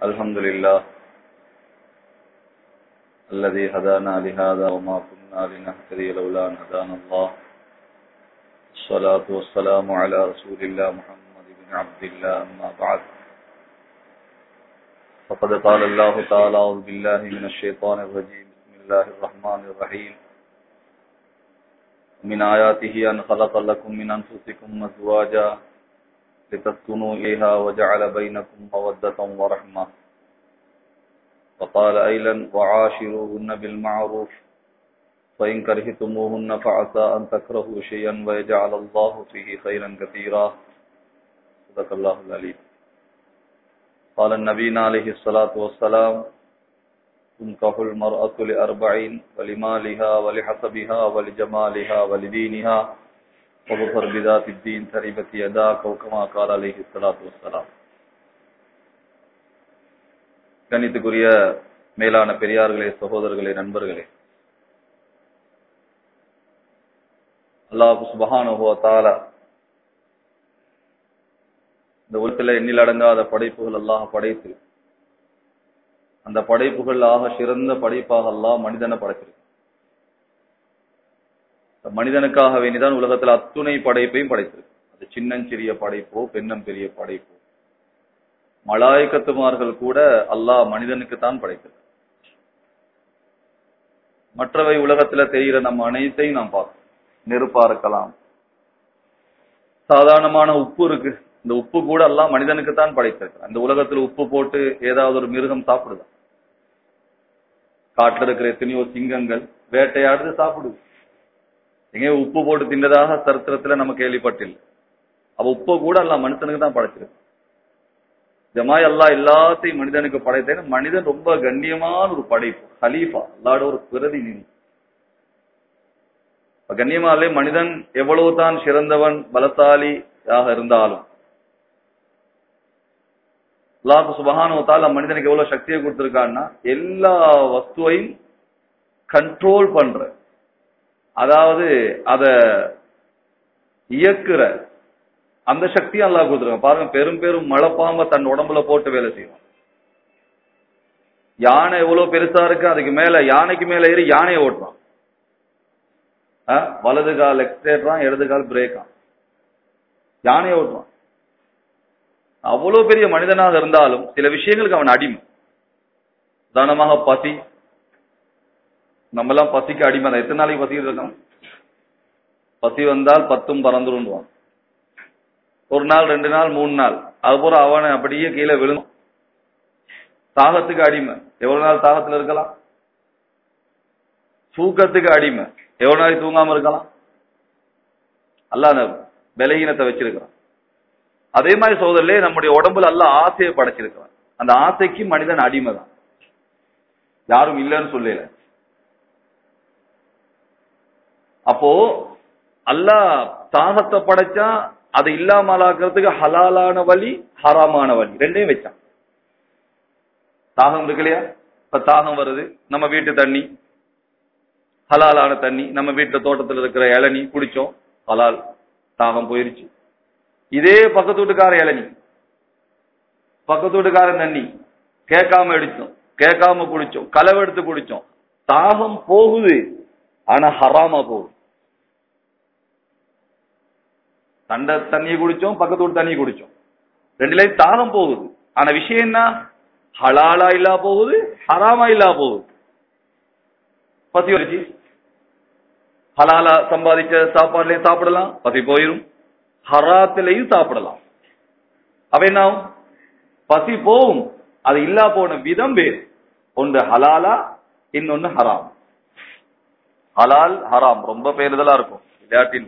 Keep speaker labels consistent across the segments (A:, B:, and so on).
A: الحمد لله الذي هدانا لهذا وما كنا لنهتدي لولا أن هدانا الله الصلاة والسلام على رسول الله محمد بن عبد الله أما بعد فقد قال الله تعالى أعوذ بالله من الشيطان الرجيم بسم الله الرحمن الرحيم من آياته أن خلق لكم من أنفسكم أزواجا لتسكنوا إليها وجعل بينكم مودة ورحمة وقال أيلا وعاشروهن بالمعروف فإن كرهتموهن فعسى أن تكرهوا شيئا ويجعل الله فيه خيرا كثيرا صدق الله العليم قال النبي عليه الصلاة والسلام تنكح المرأة لأربعين ولمالها ولحسبها ولجمالها ولدينها وظفر بذات الدين تربت يداك وكما قال عليه الصلاة والسلام கணித்துக்குரிய மேலான பெரியார்களே சகோதரர்களே நண்பர்களே அல்லாஹு சுபஹானுவத்தால இந்த உலகத்தில் எண்ணில் அடங்காத படைப்புகள் அல்லாஹ் படைத்து அந்த படைப்புகள் ஆக சிறந்த படைப்பாக அல்லாஹ் மனிதனை படைச்சிருக்கு மனிதனுக்காக வேண்டிதான் உலகத்தில் அத்துணை படைப்பையும் படைத்திருக்கு அது சின்னஞ்சிறிய படைப்போ பெண்ணம் பெரிய படைப்போ மலாய்க்கத்துமார்கள் கூட அல்லாஹ் மனிதனுக்கு தான் படைத்தது மற்றவை உலகத்துல தெரிகிற நம்ம அனைத்தையும் நாம் பார்க்கணும் நெருப்பா இருக்கலாம் சாதாரணமான உப்பு இருக்கு இந்த உப்பு கூட எல்லாம் மனிதனுக்கு தான் படைத்திருக்கு அந்த உலகத்துல உப்பு போட்டு ஏதாவது ஒரு மிருகம் சாப்பிடுது காட்டுல இருக்கிற எத்தனையோ சிங்கங்கள் வேட்டையாடுது சாப்பிடுது எங்கேயோ உப்பு போட்டு தின்னதாக சரித்திரத்துல நம்ம கேள்விப்பட்டில்லை அப்ப உப்பு கூட எல்லாம் மனுஷனுக்கு தான் படைச்சிருக்கு ஜமாய் அல்லா எல்லாத்தையும் மனிதனுக்கு படைத்தேன் மனிதன் ரொம்ப கண்ணியமான ஒரு படைப்பு ஹலீஃபா அல்லாட ஒரு பிரதிநிதி கண்ணியமாலே மனிதன் எவ்வளவு தான் சிறந்தவன் பலசாலியாக இருந்தாலும் அல்லாஹு சுபகானுவத்தால் மனிதனுக்கு எவ்வளவு சக்தியை கொடுத்திருக்கான்னா எல்லா வஸ்துவையும் கண்ட்ரோல் பண்ற அதாவது அத இயக்குற அந்த சக்தியும் அல்லா கொடுத்துருக்கான் பாருங்க பெரும் பெரும் மழைப்பாம்ப தன் உடம்புல போட்டு வேலை செய்யும் யானை எவ்வளவு பெருசா இருக்கு அதுக்கு மேல யானைக்கு மேல ஏறி யானையை ஓட்டுறான் வலது கால் எக்ஸ்டேட்ரான் இடது கால் பிரேக்கான் யானையை ஓட்டுறான் அவ்வளவு பெரிய மனிதனாக இருந்தாலும் சில விஷயங்களுக்கு அவன் அடிமை உதாரணமாக பசி நம்ம எல்லாம் பசிக்கு அடிமை தான் எத்தனை நாளைக்கு பசிக்கிட்டு இருக்கோம் பசி வந்தால் பத்தும் பறந்துருவான் ஒரு நாள் ரெண்டு நாள் மூணு நாள் அதுபோல அவனை அப்படியே கீழே விழுந்தும் தாகத்துக்கு அடிமை எவ்வளவு நாள் தாகத்துல இருக்கலாம் தூக்கத்துக்கு அடிமை எவ்வளவு நாளைக்கு தூங்காம இருக்கலாம் அல்ல அந்த விலகினத்தை வச்சிருக்கிறான் அதே மாதிரி சோதரிலே நம்முடைய உடம்புல அல்ல ஆசையை படைச்சிருக்கிறான் அந்த ஆசைக்கு மனிதன் அடிமை தான் யாரும் இல்லைன்னு சொல்லல அப்போ அல்லாஹ் தாகத்தை படைச்சா அதை இல்லாமலாக்குறதுக்கு ஹலாலான வழி ஹராமான வழி ரெண்டையும் வச்சான் தாகம் இருக்கு இல்லையா இப்ப தாகம் வருது நம்ம வீட்டு தண்ணி ஹலாலான தண்ணி நம்ம வீட்டுல தோட்டத்துல இருக்கிற இளநி குடிச்சோம் ஹலால் தாகம் போயிருச்சு இதே பக்கத்து வீட்டுக்கார இளநி பக்கத்து வீட்டுக்காரன் தண்ணி கேட்காம அடிச்சோம் கேட்காம குடிச்சோம் களவெடுத்து குடிச்சோம் தாகம் போகுது ஆனா ஹராமா போகுது தண்ட தண்ணியை குடிச்சோம் பக்கத்து வீட்டு தண்ணியை குடிச்சோம் ரெண்டுலயும் தாகம் போகுது ஆனா விஷயம் என்ன ஹலாலா இல்லா போகுது ஹராமா இல்லா போகுது பசி வச்சு ஹலாலா சம்பாதிச்ச சாப்பாடுலயும் சாப்பிடலாம் பசி போயிரும் ஹராத்திலையும் சாப்பிடலாம் அவ என்ன பசி போகும் அது இல்லா போன விதம் வேறு ஒன்று ஹலாலா இன்னொன்னு ஹராம் ஹலால் ஹராம் ரொம்ப பேருதலா இருக்கும் விளையாட்டில்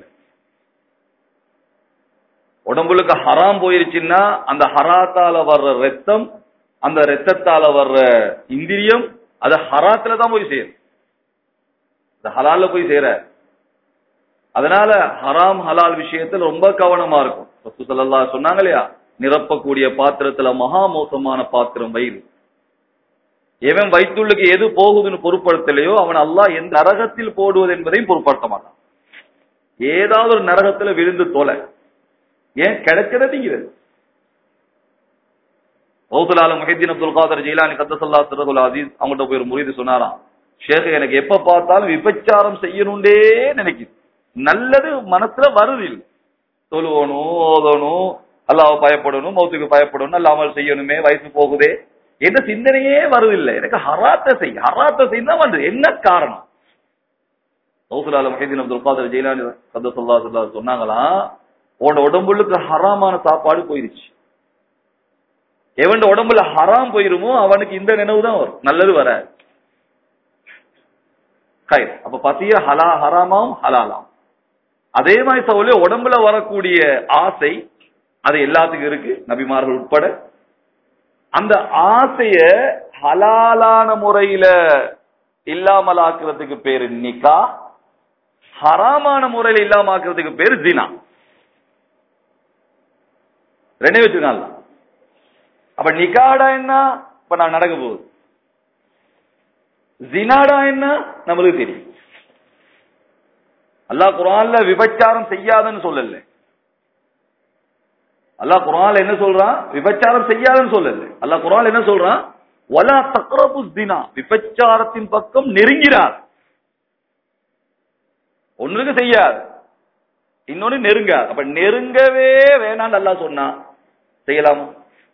A: உடம்புக்கு ஹராம் போயிருச்சுன்னா அந்த ஹராத்தால வர்ற ரத்தம் அந்த ரத்தத்தால வர்ற இந்திரியம் அது ஹராத்துல தான் போய் சேரும் இந்த ஹலால போய் சேர அதனால ஹராம் ஹலால் விஷயத்துல ரொம்ப கவனமா இருக்கும் ரசூசல்லா சொன்னாங்க இல்லையா நிரப்பக்கூடிய பாத்திரத்துல மகா மோசமான பாத்திரம் வயிறு எவன் வயிற்றுள்ளுக்கு எது போகுதுன்னு பொருட்படுத்தலையோ அவன் அல்லாஹ் எந்த நரகத்தில் போடுவது என்பதையும் பொருட்படுத்த மாட்டான் ஏதாவது ஒரு நரகத்துல விழுந்து தொலை ஏன் கிடைக்கிறதுங்கிறது கௌசலால முஹிதீன் அப்துல் காதர் ஜெயிலானி கத்தசல்லா சிறகுல் அசீஸ் அவங்கள்ட்ட போய் ஒரு முறிது சொன்னாராம் ஷேக் எனக்கு எப்ப பார்த்தாலும் விபச்சாரம் செய்யணும்டே நினைக்குது நல்லது மனசுல வருது இல்லை தொழுவணும் ஓதணும் அல்லாஹ் பயப்படணும் மௌத்துக்கு பயப்படணும் நல்ல அமல் செய்யணுமே வயசு போகுதே எந்த சிந்தனையே வருதில்லை எனக்கு ஹராத்த செய் ஹராத்த செய் தான் வருது என்ன காரணம் கௌசலால முஹிதீன் அப்துல் காதர் ஜெயிலானி கத்தசல்லா சொல்லா சொன்னாங்களாம் உன்னோட உடம்புக்கு ஹராமான சாப்பாடு போயிருச்சு எவன் உடம்புல ஹராம் போயிருமோ அவனுக்கு இந்த நினைவு தான் வரும் நல்லது வராது கயிர் அப்ப பசிய ஹலா ஹராமாவும் ஹலாலாம் அதே மாதிரி சவுல உடம்புல வரக்கூடிய ஆசை அது எல்லாத்துக்கும் இருக்கு நபிமார்கள் உட்பட அந்த ஆசைய ஹலாலான முறையில இல்லாமலாக்குறதுக்கு பேரு நிக்கா ஹராமான முறையில இல்லாமக்கிறதுக்கு பேரு ஜினா ரெண்டே வச்சுக்கலாம் அப்ப நிக்காடா என்ன இப்ப நான் நடக்க போகுது ஜினாடா என்ன நம்மளுக்கு தெரியும் அல்லாஹ் குரான்ல விபச்சாரம் செய்யாதன்னு சொல்லல அல்லாஹ் குரான்ல என்ன சொல்றான் விபச்சாரம் செய்யாதன்னு சொல்லல அல்லாஹ் குரான்ல என்ன சொல்றான் வலா தக்ரபு தினா விபச்சாரத்தின் பக்கம் நெருங்கிறார் ஒண்ணுக்கு செய்யாது இன்னொன்னு நெருங்காது அப்ப நெருங்கவே வேணாம்னு அல்லாஹ் சொன்னா செய்யலாமா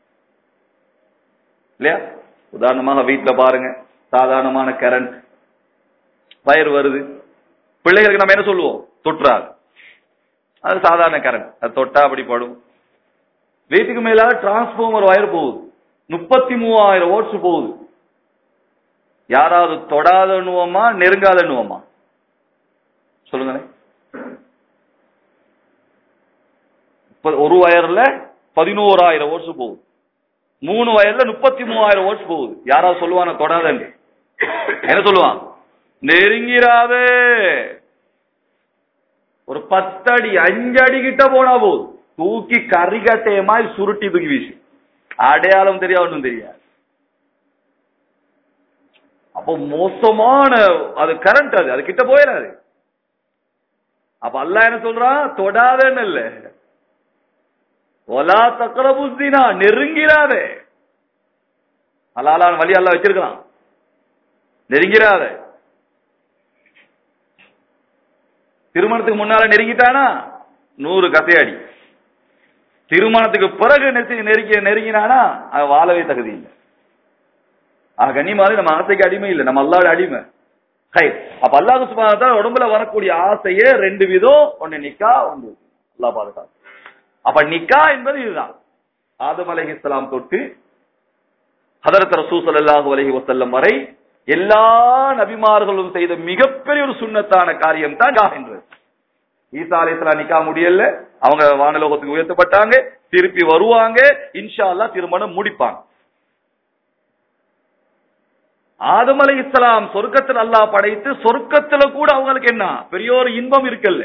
A: இல்லையா உதாரணமாக வீட்டுல பாருங்க சாதாரணமான கரண்ட் வயர் வருது பிள்ளைகளுக்கு நம்ம என்ன சொல்லுவோம் தொற்றாது அது சாதாரண கரண்ட் அது தொட்டா அப்படி படும் வீட்டுக்கு மேல டிரான்ஸ்பார்மர் வயர் போகுது முப்பத்தி மூவாயிரம் ஓட்ஸ் போகுது யாராவது தொடாதண்ணுவோமா நெருங்காதண்ணுவோமா சொல்லுங்களேன் இப்ப ஒரு வயர்ல பதினோராயிரம் ஓட்ஸ் போகுது மூணு வயர்ல முப்பத்தி மூவாயிரம் ஓட்ஸ் போகுது யாராவது சொல்லுவான தொடாதன்னு என்ன சொல்லுவான் நெருங்கிறாதே ஒரு பத்தடி அஞ்சடி கிட்ட போனா போதும் தூக்கி கரிகட்டைய மாதிரி சுருட்டி தூக்கி வீசு அடையாளம் தெரியாது ஒன்றும் தெரியாது அப்போ மோசமான அது கரண்ட் அது அது கிட்ட போயிடாது அப்ப அல்லாஹ் என்ன சொல்றான் தொடாதன்னு இல்ல ஒலா தக்கர புத்தினா நெருங்கிறாதே அலாலான வழி அல்ல வச்சிருக்கலாம் நெருங்கிறாத திருமணத்துக்கு முன்னால நெருங்கிட்டானா நூறு கசையடி திருமணத்துக்கு பிறகு நெருங்கி நெருங்கி நெருங்கினானா அது வாழவே தகுதி இல்லை ஆக கண்ணியமாக நம்ம ஆசைக்கு அடிமை இல்லை நம்ம அல்லாட அடிமை ஹை அப்ப அல்லாஹ் சுபானத்தால் உடம்புல வரக்கூடிய ஆசையே ரெண்டு விதம் ஒன்னு நிக்கா ஒன்று அல்லாஹ் பாதுகாப்பு அப்ப நிக்கா என்பது இதுதான் ஆதம் அலஹி இஸ்லாம் தொட்டு ஹதரத் ரசூ ஸல்லல்லாஹு அலைஹி வஸல்லம் வரை எல்லா நபிமார்களும் செய்த மிகப்பெரிய ஒரு சுன்னத்தான காரியம் தான் நிக்காஹ் என்றது ஈசா அலைஹிஸ்ஸலாம் நிக்கா முடியல அவங்க வானலோகத்துக்கு உயர்த்தப்பட்டாங்க திருப்பி வருவாங்க இன்ஷா அல்லாஹ் திருமணம் முடிப்பாங்க ஆதம் அலை இஸ்லாம் சொர்க்கத்தில் அல்லாஹ் படைத்து சொர்க்கத்துல கூட அவங்களுக்கு என்ன பெரிய ஒரு இன்பம் இருக்குல்ல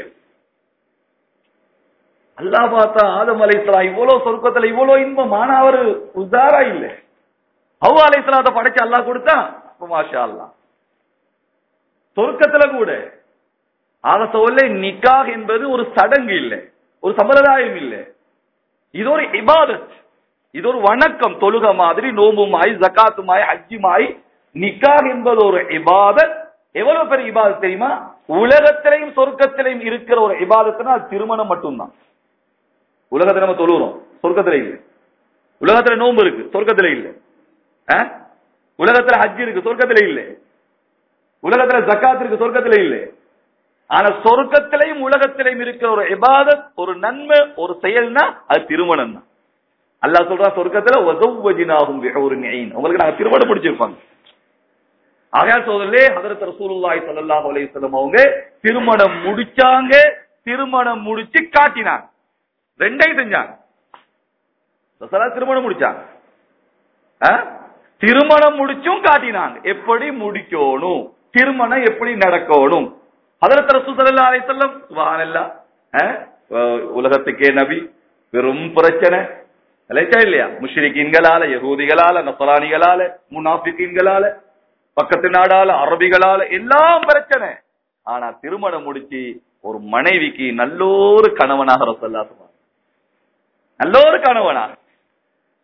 A: அல்லாஹ் பார்த்தா ஆதம் அலை இஸ்லாம் இவ்வளவு சொர்க்கத்துல இவ்வளவு இன்பம் ஆனா அவரு உதாரா இல்ல ஹவ்வா அலை இஸ்லாத்தை படைச்சு அல்லாஹ் கொடுத்தா அப்ப மாஷா அல்லாஹ் சொர்க்கத்துல கூட ஆக சொல்ல நிக்காஹ் என்பது ஒரு சடங்கு இல்லை ஒரு சம்பிரதாயம் இல்லை இது ஒரு இபாதத் இது ஒரு வணக்கம் தொழுக மாதிரி நோம்புமாய் ஜக்காத்துமாய் ஹஜ்ஜுமாய் நிக்காஹ் என்பது ஒரு இபாதத் எவ்வளவு பெரிய இபாதத் தெரியுமா உலகத்திலையும் சொர்க்கத்திலையும் இருக்கிற ஒரு இபாதத்துனா அது திருமணம் மட்டும்தான் உலகத்துல நம்ம தொழுகிறோம் சொர்க்கத்துல இல்லை உலகத்துல நோன்பு இருக்கு சொர்க்கத்துல இல்லை ஆ? உலகத்துல ஹஜ் இருக்கு சொர்க்கத்துல இல்லை உலகத்துல ஜக்காத் இருக்கு சொர்க்கத்துல இல்லை ஆனா சொர்க்கத்திலையும் உலகத்திலையும் இருக்கிற ஒரு இபாதத் ஒரு நன்மை ஒரு செயல்னா அது திருமணம் தான் அல்லாஹ் சொல்றா சொர்க்கத்துல வஸவ்வஜினாஹும் பிஹூரின் ஈன் உங்களுக்கு நாங்க திருமணம் முடிச்சிருப்பாங்க ஆகையால் சோதரே ஹதரத் ரசூலுல்லாஹி ஸல்லல்லாஹு அலைஹி வஸல்லம் அவங்க திருமணம் முடிச்சாங்க திருமணம் முடிச்சு காட்டினாங்க ரெண்டையும் செஞ்சாங்க ரசூலா திருமணம் முடிச்சாங்க ஆ? திருமணம் முடிச்சும் காட்டினாங்க எப்படி முடிக்கணும் திருமணம் எப்படி நடக்கணும் ஹதரத் ரசூல் ஸல்லல்லாஹு அலைஹி வஸல்லம் சுப்ஹானல்லாஹ் ஆ? உலகத்துக்கே நபி வெறும் பிரச்சனை இல்லையா இல்லையா முஷ்ரிக்கீன்களால யகூதிகளால நசரானிகளால முனாஃபிகீன்களால பக்கத்து நாடால அரபிகளால எல்லாம் பிரச்சனை ஆனா திருமணம் முடிச்சு ஒரு மனைவிக்கு நல்லோரு கணவனாக ரசல்லா சொன்னாங்க நல்லோரு கணவனாக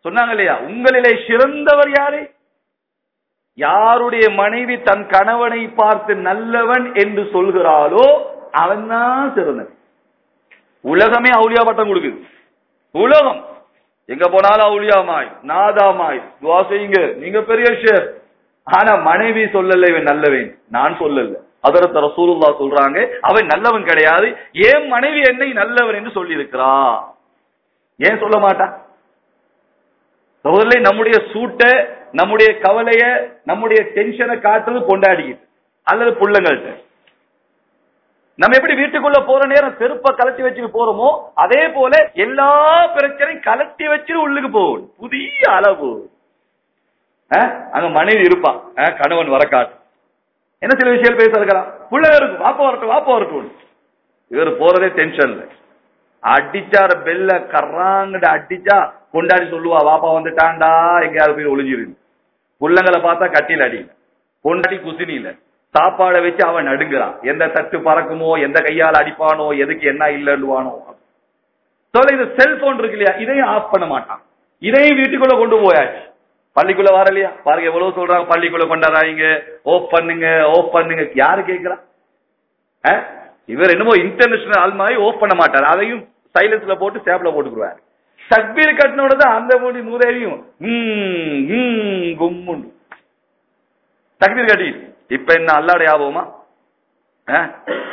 A: சொன்னாங்க இல்லையா உங்களிலே சிறந்தவர் யாரு யாருடைய மனைவி தன் கணவனை பார்த்து நல்லவன் என்று சொல்கிறாளோ அவன் தான் சிறந்தவன் உலகமே அவுளியா பட்டம் கொடுக்குது உலகம் எங்க போனாலும் அவுளியாமாய் நாதாமாய் துவா செய்யுங்க நீங்க பெரிய ஷேர் ஆனா மனைவி சொல்லல இவன் நல்லவன் நான் சொல்லல அதரத்த ரசூலுல்லா சொல்றாங்க அவன் நல்லவன் கிடையாது ஏன் மனைவி என்னை நல்லவன் என்று சொல்லி இருக்கிறா ஏன் சொல்ல மாட்டான் சகோதரர்களே நம்முடைய சூட்டை நம்முடைய கவலைய நம்முடைய டென்ஷனை காட்டுறது கொண்டாடிக்கிட்டு அல்லது புள்ளங்கள்ட்ட நம்ம எப்படி வீட்டுக்குள்ள போற நேரம் செருப்ப கலட்டி வச்சுட்டு போறோமோ அதே போல எல்லா பிரச்சனையும் கலட்டி வச்சுட்டு உள்ளுக்கு போகும் புதிய அளவு அஹ், அங்க மனைவி இருப்பான் அஹ், கணவன் வர காட்டு என்ன சில விஷயம் பேச இருக்கலாம் புள்ள இருக்கும் வாப்பா வரட்டும் வாப்பா வரட்டும் இவர் போறதே டென்ஷன்ல அடிச்சார பெல்ல கர்றாங்கட அடிச்சா கொண்டாடி சொல்லுவா வாப்பா வந்துட்டான்டா எங்கேயாவது போய் ஒளிஞ்சிரு புள்ளங்களை பார்த்தா கட்டில அடி கொண்டாடி குசினில சாப்பாடை வச்சு அவன் நடுங்குறான் எந்த தட்டு பறக்குமோ எந்த கையால அடிப்பானோ எதுக்கு என்ன இல்லைன்னுவானோ சொல்ல இது செல்போன் இருக்கு இல்லையா இதையும் ஆஃப் பண்ண மாட்டான் இதையும் வீட்டுக்குள்ள கொண்டு போயாச்சு பள்ளிக்குள்ள வரலையா பாருங்க எவ்வளவு சொல்றாங்க பள்ளிக்குள்ள கொண்டாடுறாங்க ஓப் பண்ணுங்க ஓப் பண்ணுங்க யாரு கேக்குறா அஹ்? இவர் என்னமோ இன்டர்நேஷனல் ஆள் மாதிரி ஓப் பண்ண மாட்டார் அதையும் சைலன்ஸ்ல போட்டு ஸ்டேப்ல போட்டுக்குவார் தக்பீர் கட்டினோட தான் அந்த மொழி மூதேவியும் ம், ம், கும்முண்டு தக்பீர் கட்டி இப்ப என்ன அல்லாட ஞாபகமா அஹ்?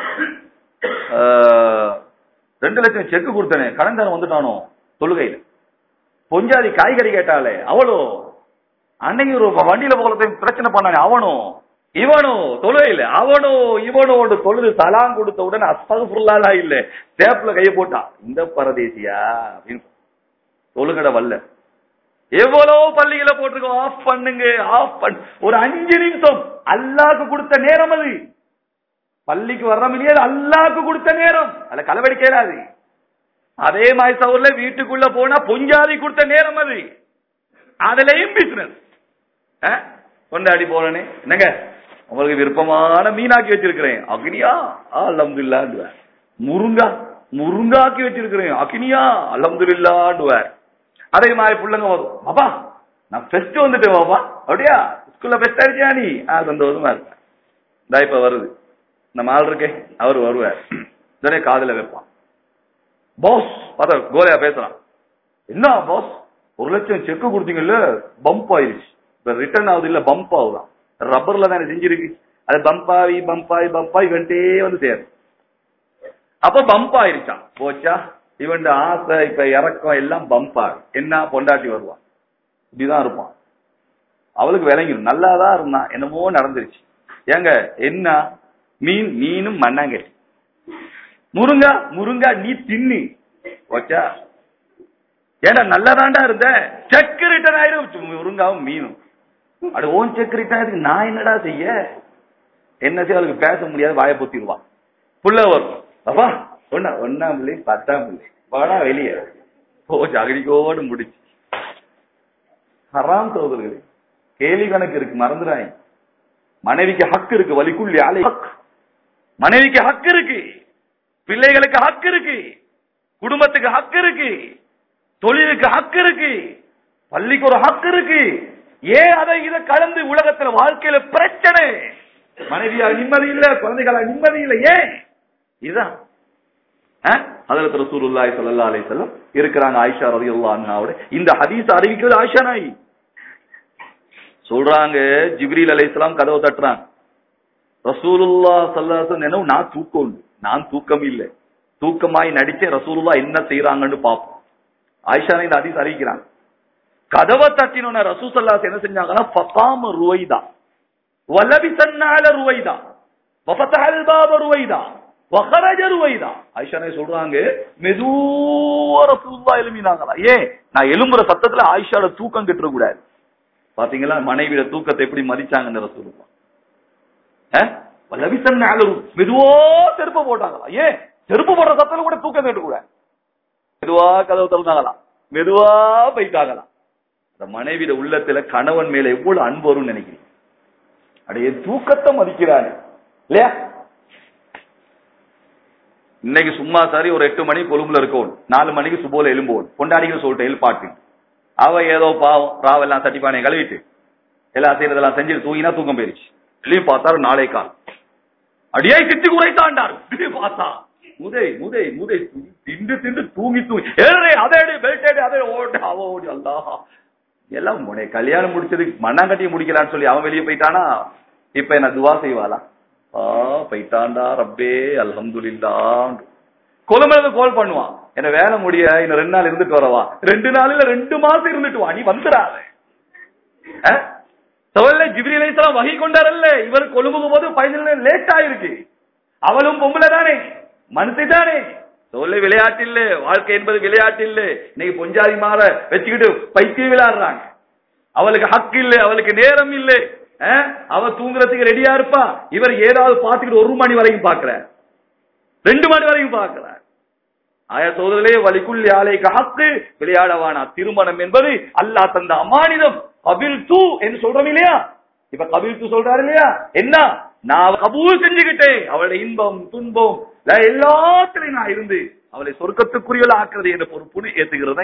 A: அஹ், ரெண்டு லட்சம் செக் கொடுத்தனே கடன்காரன் வந்துட்டானோ தொழுகையில பொஞ்சாதி காய்கறி கேட்டாலே அவளோ அன்னைக்கு ஒரு வண்டியில போகிறத பிரச்சனை பண்ணானே அவனோ இவனோ தொழுகையில அவனோ இவனோ தொழுது சலாம் கொடுத்த உடனே அஸ்தகுல்லா இல்ல சேப்ல கைய போட்டான் இந்த பரதேசியா அப்படின்னு தொழுகட வல்ல எவ்வளவு பள்ளிகளை போட்டிருக்கோம் ஆஃப் பண்ணுங்க ஆஃப் பண்ணு ஒரு அஞ்சு நிமிஷம் அல்லாக்கு கொடுத்த நேரம் அது பள்ளிக்கு வர்றோம் இல்லையா அது அல்லாக்கு கொடுத்த நேரம் அதுல களவெடி கேளாது அதே மாதிரி சவுர்ல வீட்டுக்குள்ள போனா பொஞ்சாதி கொடுத்த நேரம் அது அதுலயும் பிசினஸ் கொண்டாடி போறனே என்னங்க உங்களுக்கு விருப்பமான மீனாக்கி வச்சிருக்கிறேன் அக்னியா அலமதுல்லாண்டுவார் முருங்கா முருங்காக்கி வச்சிருக்கிறேன் அக்னியா அலமதுல்லாண்டுவார் அதே மாதிரி பிள்ளைங்க வரும் பாப்பா நான் ஃபெஸ்ட் வந்துட்டேன் பாப்பா அப்படியா ஸ்கூல்ல ஃபெஸ்ட் ஆயிடுச்சியா நீ ஆ சந்தோஷமா இருப்பேன் இந்த இப்ப வருது நம்ம ஆள் இருக்கே அவர் வருவார் உடனே காதுல வைப்பான் பாஸ் பார்த்தா கோலையா பேசுறான் என்ன பாஸ் ஒரு லட்சம் செக் கொடுத்தீங்கல்ல பம்ப் ஆயிருச்சு இப்ப ரிட்டர்ன் ஆகுது இல்ல பம்ப் ஆகுதான் ரப்பர்ல தானே செஞ்சிருக்கு அது பம்ப் ஆகி பம்ப் ஆகி பம்ப் ஆகி வந்துட்டே வந்து சேரும் அப்ப பம்ப் ஆயிருச்சான் போச்சா இவன் ஆசை இப்ப இறக்கம் எல்லாம் பம்ப் ஆகும் என்ன பொண்டாட்டி வருவான் இப்படிதான் இருப்பான் அவளுக்கு விளங்கிடும் நல்லாதான் இருந்தான் என்னமோ நடந்துருச்சு ஏங்க என்ன மீன் மீனும் மண்ணாங்கட்டி முருங்கா முருங்கா நீ தின்னு ஓச்சா ஏடா நல்லதாண்டா இருந்த செக் ரிட்டர்ன் ஆயிரும் முருங்காவும் மீனும் அட ஓன் செக் ரிட்டர்ன் ஆயிருக்கு நான் என்னடா செய்ய என்ன செய்ய அவளுக்கு பேச முடியாது வாயை பொத்திடுவான் புள்ள வரும் அப்பா ஒன்னா ஒன்னாம் பிள்ளை பத்தாம் பிள்ளை வாடா வெளியே போச்சு அகடிக்கோடு முடிச்சு ஹராம் சோதர்களே கேலி கணக்கு இருக்கு மறந்துடாங்க மனைவிக்கு ஹக்கு இருக்கு வலிக்குள் யாழை ஹக் மனைவிக்கு ஹக்கு இருக்கு பிள்ளைகளுக்கு ஹக்கு இருக்கு குடும்பத்துக்கு ஹக்கு இருக்கு தொழிலுக்கு ஹக்கு இருக்கு பள்ளிக்கு ஒரு ஹக்கு இருக்கு ஏன் அதை இதை கலந்து உலகத்துல வாழ்க்கையில பிரச்சனை மனைவியா நிம்மதி இல்ல குழந்தைகளா நிம்மதி இல்ல ஏன் இதுதான் ஹதரத் ரசூலுல்லாஹி ஸல்லல்லாஹு அலைஹி வஸல்லம் இருக்கிறாங்க ஆயிஷா ரலியல்லாஹு அன்ஹாவோட இந்த ஹதீஸ் அறிவிக்கிறது ஆயிஷா நாய் சொல்றாங்க ஜிப்ரீல் அலைஹிஸ்ஸலாம் கதவை தட்டுறாங்க ரசூலுல்லாஹ் ஸல்லல்லாஹு அலைஹி நினைவு நான் தூக்கம் உண்டு நான் தூக்கம் இல்லை தூக்கமாய் நடிச்ச ரசூலுல்லா என்ன செய்யறாங்கன்னு பாப்போம் ஆயிஷா இந்த ஹதீஸ் அறிவிக்கிறாங்க கதவை தட்டினோன ரசூல் ஸல்லல்லாஹு என்ன செஞ்சாங்கன்னா ஃபகாம ருவைதா வலபிசன்னால ருவைதா வஃபதஹல் பாப ருவைதா வஹரஜ ருவைதா ஆயிஷானே சொல்றாங்க மெதுவா ரசூலுல்லா எழுமினாங்களா ஏன் நான் எழும்புற சத்தத்துல ஆயிஷாவோட தூக்கம் கெட்டுற கூடாது பாத்தீங்களா மனைவியோட தூக்கத்தை எப்படி மதிச்சாங்கன்னு ரசூலுல்லா வல்லபிசன்னால மெதுவா செருப்பு போட்டாங்களா ஏன் செருப்பு போடுற சத்தத்துல கூட தூக்கம் கெட்டு கூடாது மெதுவா கதவு திறந்தாங்களாம் மெதுவா போயிட்டாங்களாம் அந்த மனைவியோட உள்ளத்துல கணவன் மேல எவ்வளவு அன்பு வரும்னு நினைக்கிறீங்க அடைய தூக்கத்தை மதிக்கிறாரு இல்லையா இன்னைக்கு சும்மா சரி ஒரு எட்டு மணி கொழும்புல இருக்கவும் நாலு மணிக்கு சுபோல எலும்போம் கொண்டாடிக்கிற சொல்லிட்டு எழுப்பாட்டு அவ ஏதோ பாவம் ராவெல்லாம் சட்டிப்பானையை கழுவிட்டு எல்லாம் செய்யறதெல்லாம் செஞ்சுட்டு தூங்கினா தூக்கம் போயிருச்சு வெளியே பார்த்தாரு நாளை கால் அடியே திட்டு குறைத்தாண்டார் வெளியே பார்த்தா முதை முதை முதை திண்டு திண்டு தூங்கி தூங்கி ஏறே அதே அடி பெல்ட் அடி அதே ஓடு அவ ஓடி அல்லா எல்லாம் முனை கல்யாணம் முடிச்சதுக்கு மண்ணாங்கட்டியை முடிக்கலான்னு சொல்லி அவன் வெளியே போயிட்டானா இப்ப என்ன துவா செய்வாளா ஆ போயிட்டான்டா ரப்பே அல்ஹம்துலில்லா கொலமேல கோல் பண்ணுவான் என்ன வேலை முடிய இன்னும் ரெண்டு நாள் இருந்துட்டு வரவா ரெண்டு நாள் இல்ல ரெண்டு மாசம் இருந்துட்டு வா நீ வந்துடாத சவல்ல ஜிப்ரீல் அலைஹிஸ்ஸலாம் வகை கொண்டாரல்ல இவர் கொழும்புக்கு போது பதினேழு லேட் ஆயிருக்கு அவளும் பொம்பளை தானே மனுஷி தானே சொல்ல விளையாட்டு இல்ல வாழ்க்கை என்பது விளையாட்டு இல்ல இன்னைக்கு பொஞ்சாதி மாற வச்சுக்கிட்டு பைத்தியம் விளையாடுறாங்க அவளுக்கு ஹக்கு இல்ல அவளுக்கு நேரம் இல்ல அஹ், அவ தூங்குறதுக்கு ரெடியா இருப்பா இவர் ஏதாவது பாத்துக்கிட்டு ஒரு மணி வரைக்கும் பாக்குற ரெண்டு மணி வரைக்கும் பாக்குற ஆயா சோதரே வலிக்குள் யாழை காத்து விளையாடவானா திருமணம் என்பது அல்லாஹ் தந்த அமானிதம் கபில் தூ என்று சொல்றோம் இல்லையா இப்ப கபில் தூ சொல்றாரு இல்லையா என்ன நான் கபூல் செஞ்சுக்கிட்டேன் அவளுடைய இன்பம் துன்பம் நான் எல்லாத்திலையும் நான் இருந்து அவளை சொர்க்கத்துக்குரியவள ஆக்குறது என்ற பொறுப்புன்னு ஏத்துக்கிறதை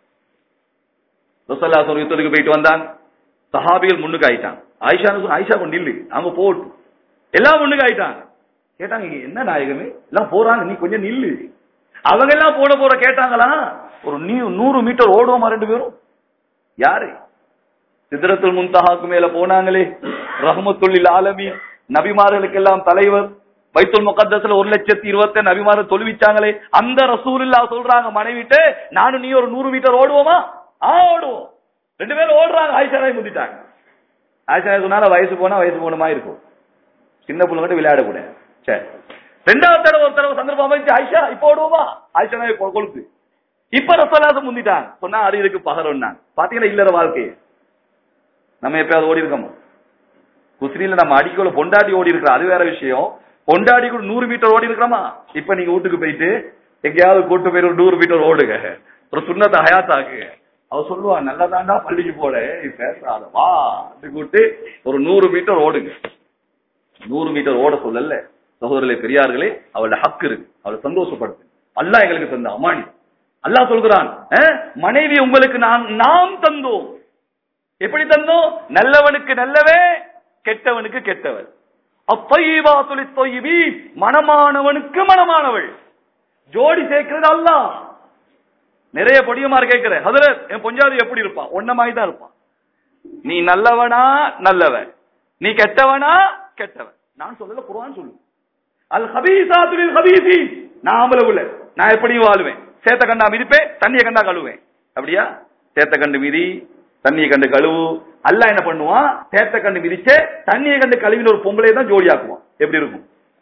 A: ரசல்லா சொல் யுத்தத்துக்கு போயிட்டு வந்தான் சஹாபிகள் முன்னுக்கு ஆயிட்டான் ஆயிஷா ஆயிஷா கொண்டு நில்லு அவங்க போட்டும் எல்லாம் முன்னுக்கு ஆயிட்டாங்க கேட்டாங்க "இங்க என்ன நாயகமே எல்லாம் போறாங்க நீ கொஞ்சம் நில்லு அவங்க எல்லாம் போட போற கேட்டாங்களா ஒரு நீ நூறு மீட்டர் ஓடுவோமா ரெண்டு பேரும் யாரு சிதறத்துல் முன்தஹாக்கு மேல போனாங்களே ரஹமத்துல்லில் ஆலமி நபிமார்களுக்கு எல்லாம் தலைவர் பைத்துல் முகத்தஸ்ல ஒரு லட்சத்தி இருபத்தி நபிமார்கள் தொழுவிச்சாங்களே அந்த ரசூலுல்லா சொல்றாங்க மனைவிட்டு நானும் நீ ஒரு நூறு மீட்டர் ஓடுவோமா ஆ ஓடுவோம் ரெண்டு பேரும் ஓடுறாங்க ஆயிஷாராய் முந்திட்டாங்க ஆயிஷா சொன்னால வயசு போனா வயசு போனமா இருக்கும் சின்ன பிள்ளைங்கிட்ட விளையாடக்கூடாது சரி ரெண்டாவது தடவை ஒரு தடவை சந்தர்ப்பம் அமைச்சு ஆயிஷா இப்ப ஓடுவோமா ஆயிஷா நாய் கொ- கொழுப்பு இப்ப ரசலாசம் முந்திட்டாங்க சொன்னா அது இதுக்கு பகரம்னாங்க பாத்தீங்கன்னா இல்லற வாழ்க்கையை நம்ம எப்பயாவது ஓடி இருக்கோமா குஸ்ரியில நம்ம அடிக்கோல பொண்டாடி ஓடி இருக்கிறோம் அது வேற விஷயம் பொண்டாடி கூட நூறு மீட்டர் ஓடி இருக்கிறோமா இப்ப நீங்க வீட்டுக்கு போயிட்டு எங்கேயாவது கூட்டு போய் ஒரு நூறு மீட்டர் ஓடுங்க ஒரு சுண்ணத்தை ஹயாத்தாக்கு அவ சொல்லுவா நல்லதாண்டா பள்ளிக்கு போட நீ பேசாத வா அப்படி கூட்டு ஒரு நூறு மீட்டர் ஓடுங்க நூறு மீட்டர் ஓட சொல்லல சகோதரர்களே பெரியார்களே அவளோட ஹக்கு இருக்கு அவளை சந்தோஷப்படுத்து அல்லாஹ் எங்களுக்கு தந்த அமானி அல்லாஹ் சொல்கிறான் அஹ், மனைவி உங்களுக்கு நான் நாம் தந்தோம் எப்படி தந்தோம் நல்லவனுக்கு நல்லவே கெட்டவனுக்கு கெட்டவள் அப்பைவா துளி தொய்வி மனமானவனுக்கு மனமானவள் ஜோடி சேர்க்கிறது அல்லாஹ் நிறைய பொடியமார் கேட்கிற ஹதரத் என் பொஞ்சாதி எப்படி இருப்பான் ஒன்னமாய் தான் இருப்பான் நீ நல்லவனா நல்லவன் நீ கெட்டவனா கெட்டவன் நான் சொல்லல குர்ஆன் சொல்லு அல் ஹபீசாத்துலில் ஹபீசி நான் ஆம்பளை உள்ள நான் எப்படி வாழுவேன் சேத்த கண்டா மிதிப்பேன் தண்ணியை கண்டா கழுவேன் அப்படியா சேத்த கண்டு மிதி தண்ணியை கண்டு கழுவு அல்லாஹ் என்ன பண்ணுவான் சேத்த கண்டு மிதிச்சே தண்ணியை கண்டு கழுவின ஒரு பொம்பளையை தான் ஜோடியாக்குவான் எப்படி இருக்கும்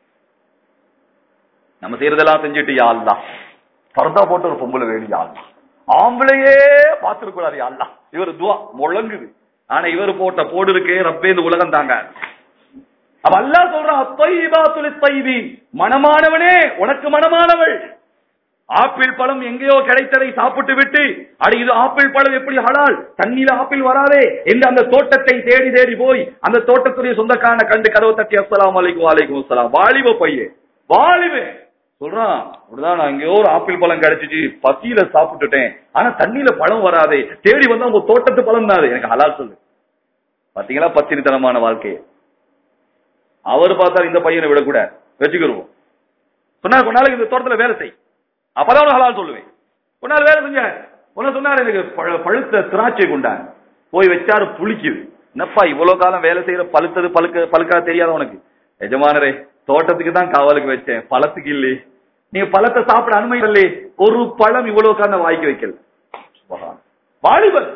A: நம்ம செய்யறதெல்லாம் செஞ்சுட்டு யா அல்லாஹ் பர்தா போட்டு ஒரு பொம்பளை வேணும் யா அல்லாஹ் ஆம்பளையே பார்த்திருக்கூடாது யா அல்லாஹ் இவர் துவா முழங்குது ஆனா இவர் போட்ட போடு இருக்கே ரப்பே இந்த உலகம் தாங்க அப்ப அல்லாஹ் சொல்றான் அத்தைபாத்துல் தைபி மனமானவனே உனக்கு மனமானவள் ஆப்பிள் பழம் எங்கேயோ கிடைத்ததை சாப்பிட்டு விட்டு அடி இது ஆப்பிள் பழம் எப்படி ஹலால் தண்ணீர் ஆப்பிள் வராதே என்று அந்த தோட்டத்தை தேடி தேடி போய் அந்த தோட்டத்துடைய சொந்தக்காரனை கண்டு கதவை தட்டி அஸ்ஸலாமு அலைக்கும் வலைக்கும் அஸ்ஸலாம் வாலிப பையன் வாலிபே சொல்றான் அப்படிதான் நான் எங்கேயோ ஒரு ஆப்பிள் பழம் கிடைச்சிச்சு பசியில சாப்பிட்டுட்டேன் ஆனா தண்ணியில பழம் வராதே தேடி வந்தா உங்க தோட்டத்து பழம் தான் அது. எனக்கு ஹலால் சொல்லு பாத்தீங்களா பத்திரித்தனமான வாழ்க்கையை அவர் பார்த்தார் இந்த பையனை விடக்கூடாது வச்சுக்கிருவோம் சொன்னார் கொஞ்ச நாளைக்கு இந்த தோட்டத்துல வேலை செய் அப்பதான் உனக்கு ஹலால் சொல்லுவேன் கொஞ்ச நாள் வேலை செஞ்ச உன்ன சொன்னார் எனக்கு பழ- பழுத்த திராட்சை கொண்டாங்க போய் வச்சாரு புளிக்குது என்னப்பா இவ்வளவு காலம் வேலை செய்யற பழுத்தது பழுக்க பழுக்காத தெரியாத உனக்கு எஜமானரே தோட்டத்துக்கு தான் காவலுக்கு வச்சேன் பழத்துக்கு இல்லையே நீங்க பழத்தை சாப்பிட அனுமதி இல்லையே ஒரு பழம் இவ்வளவு காலம் வாய்க்கு வைக்கல சுபஹான். வாலிபர்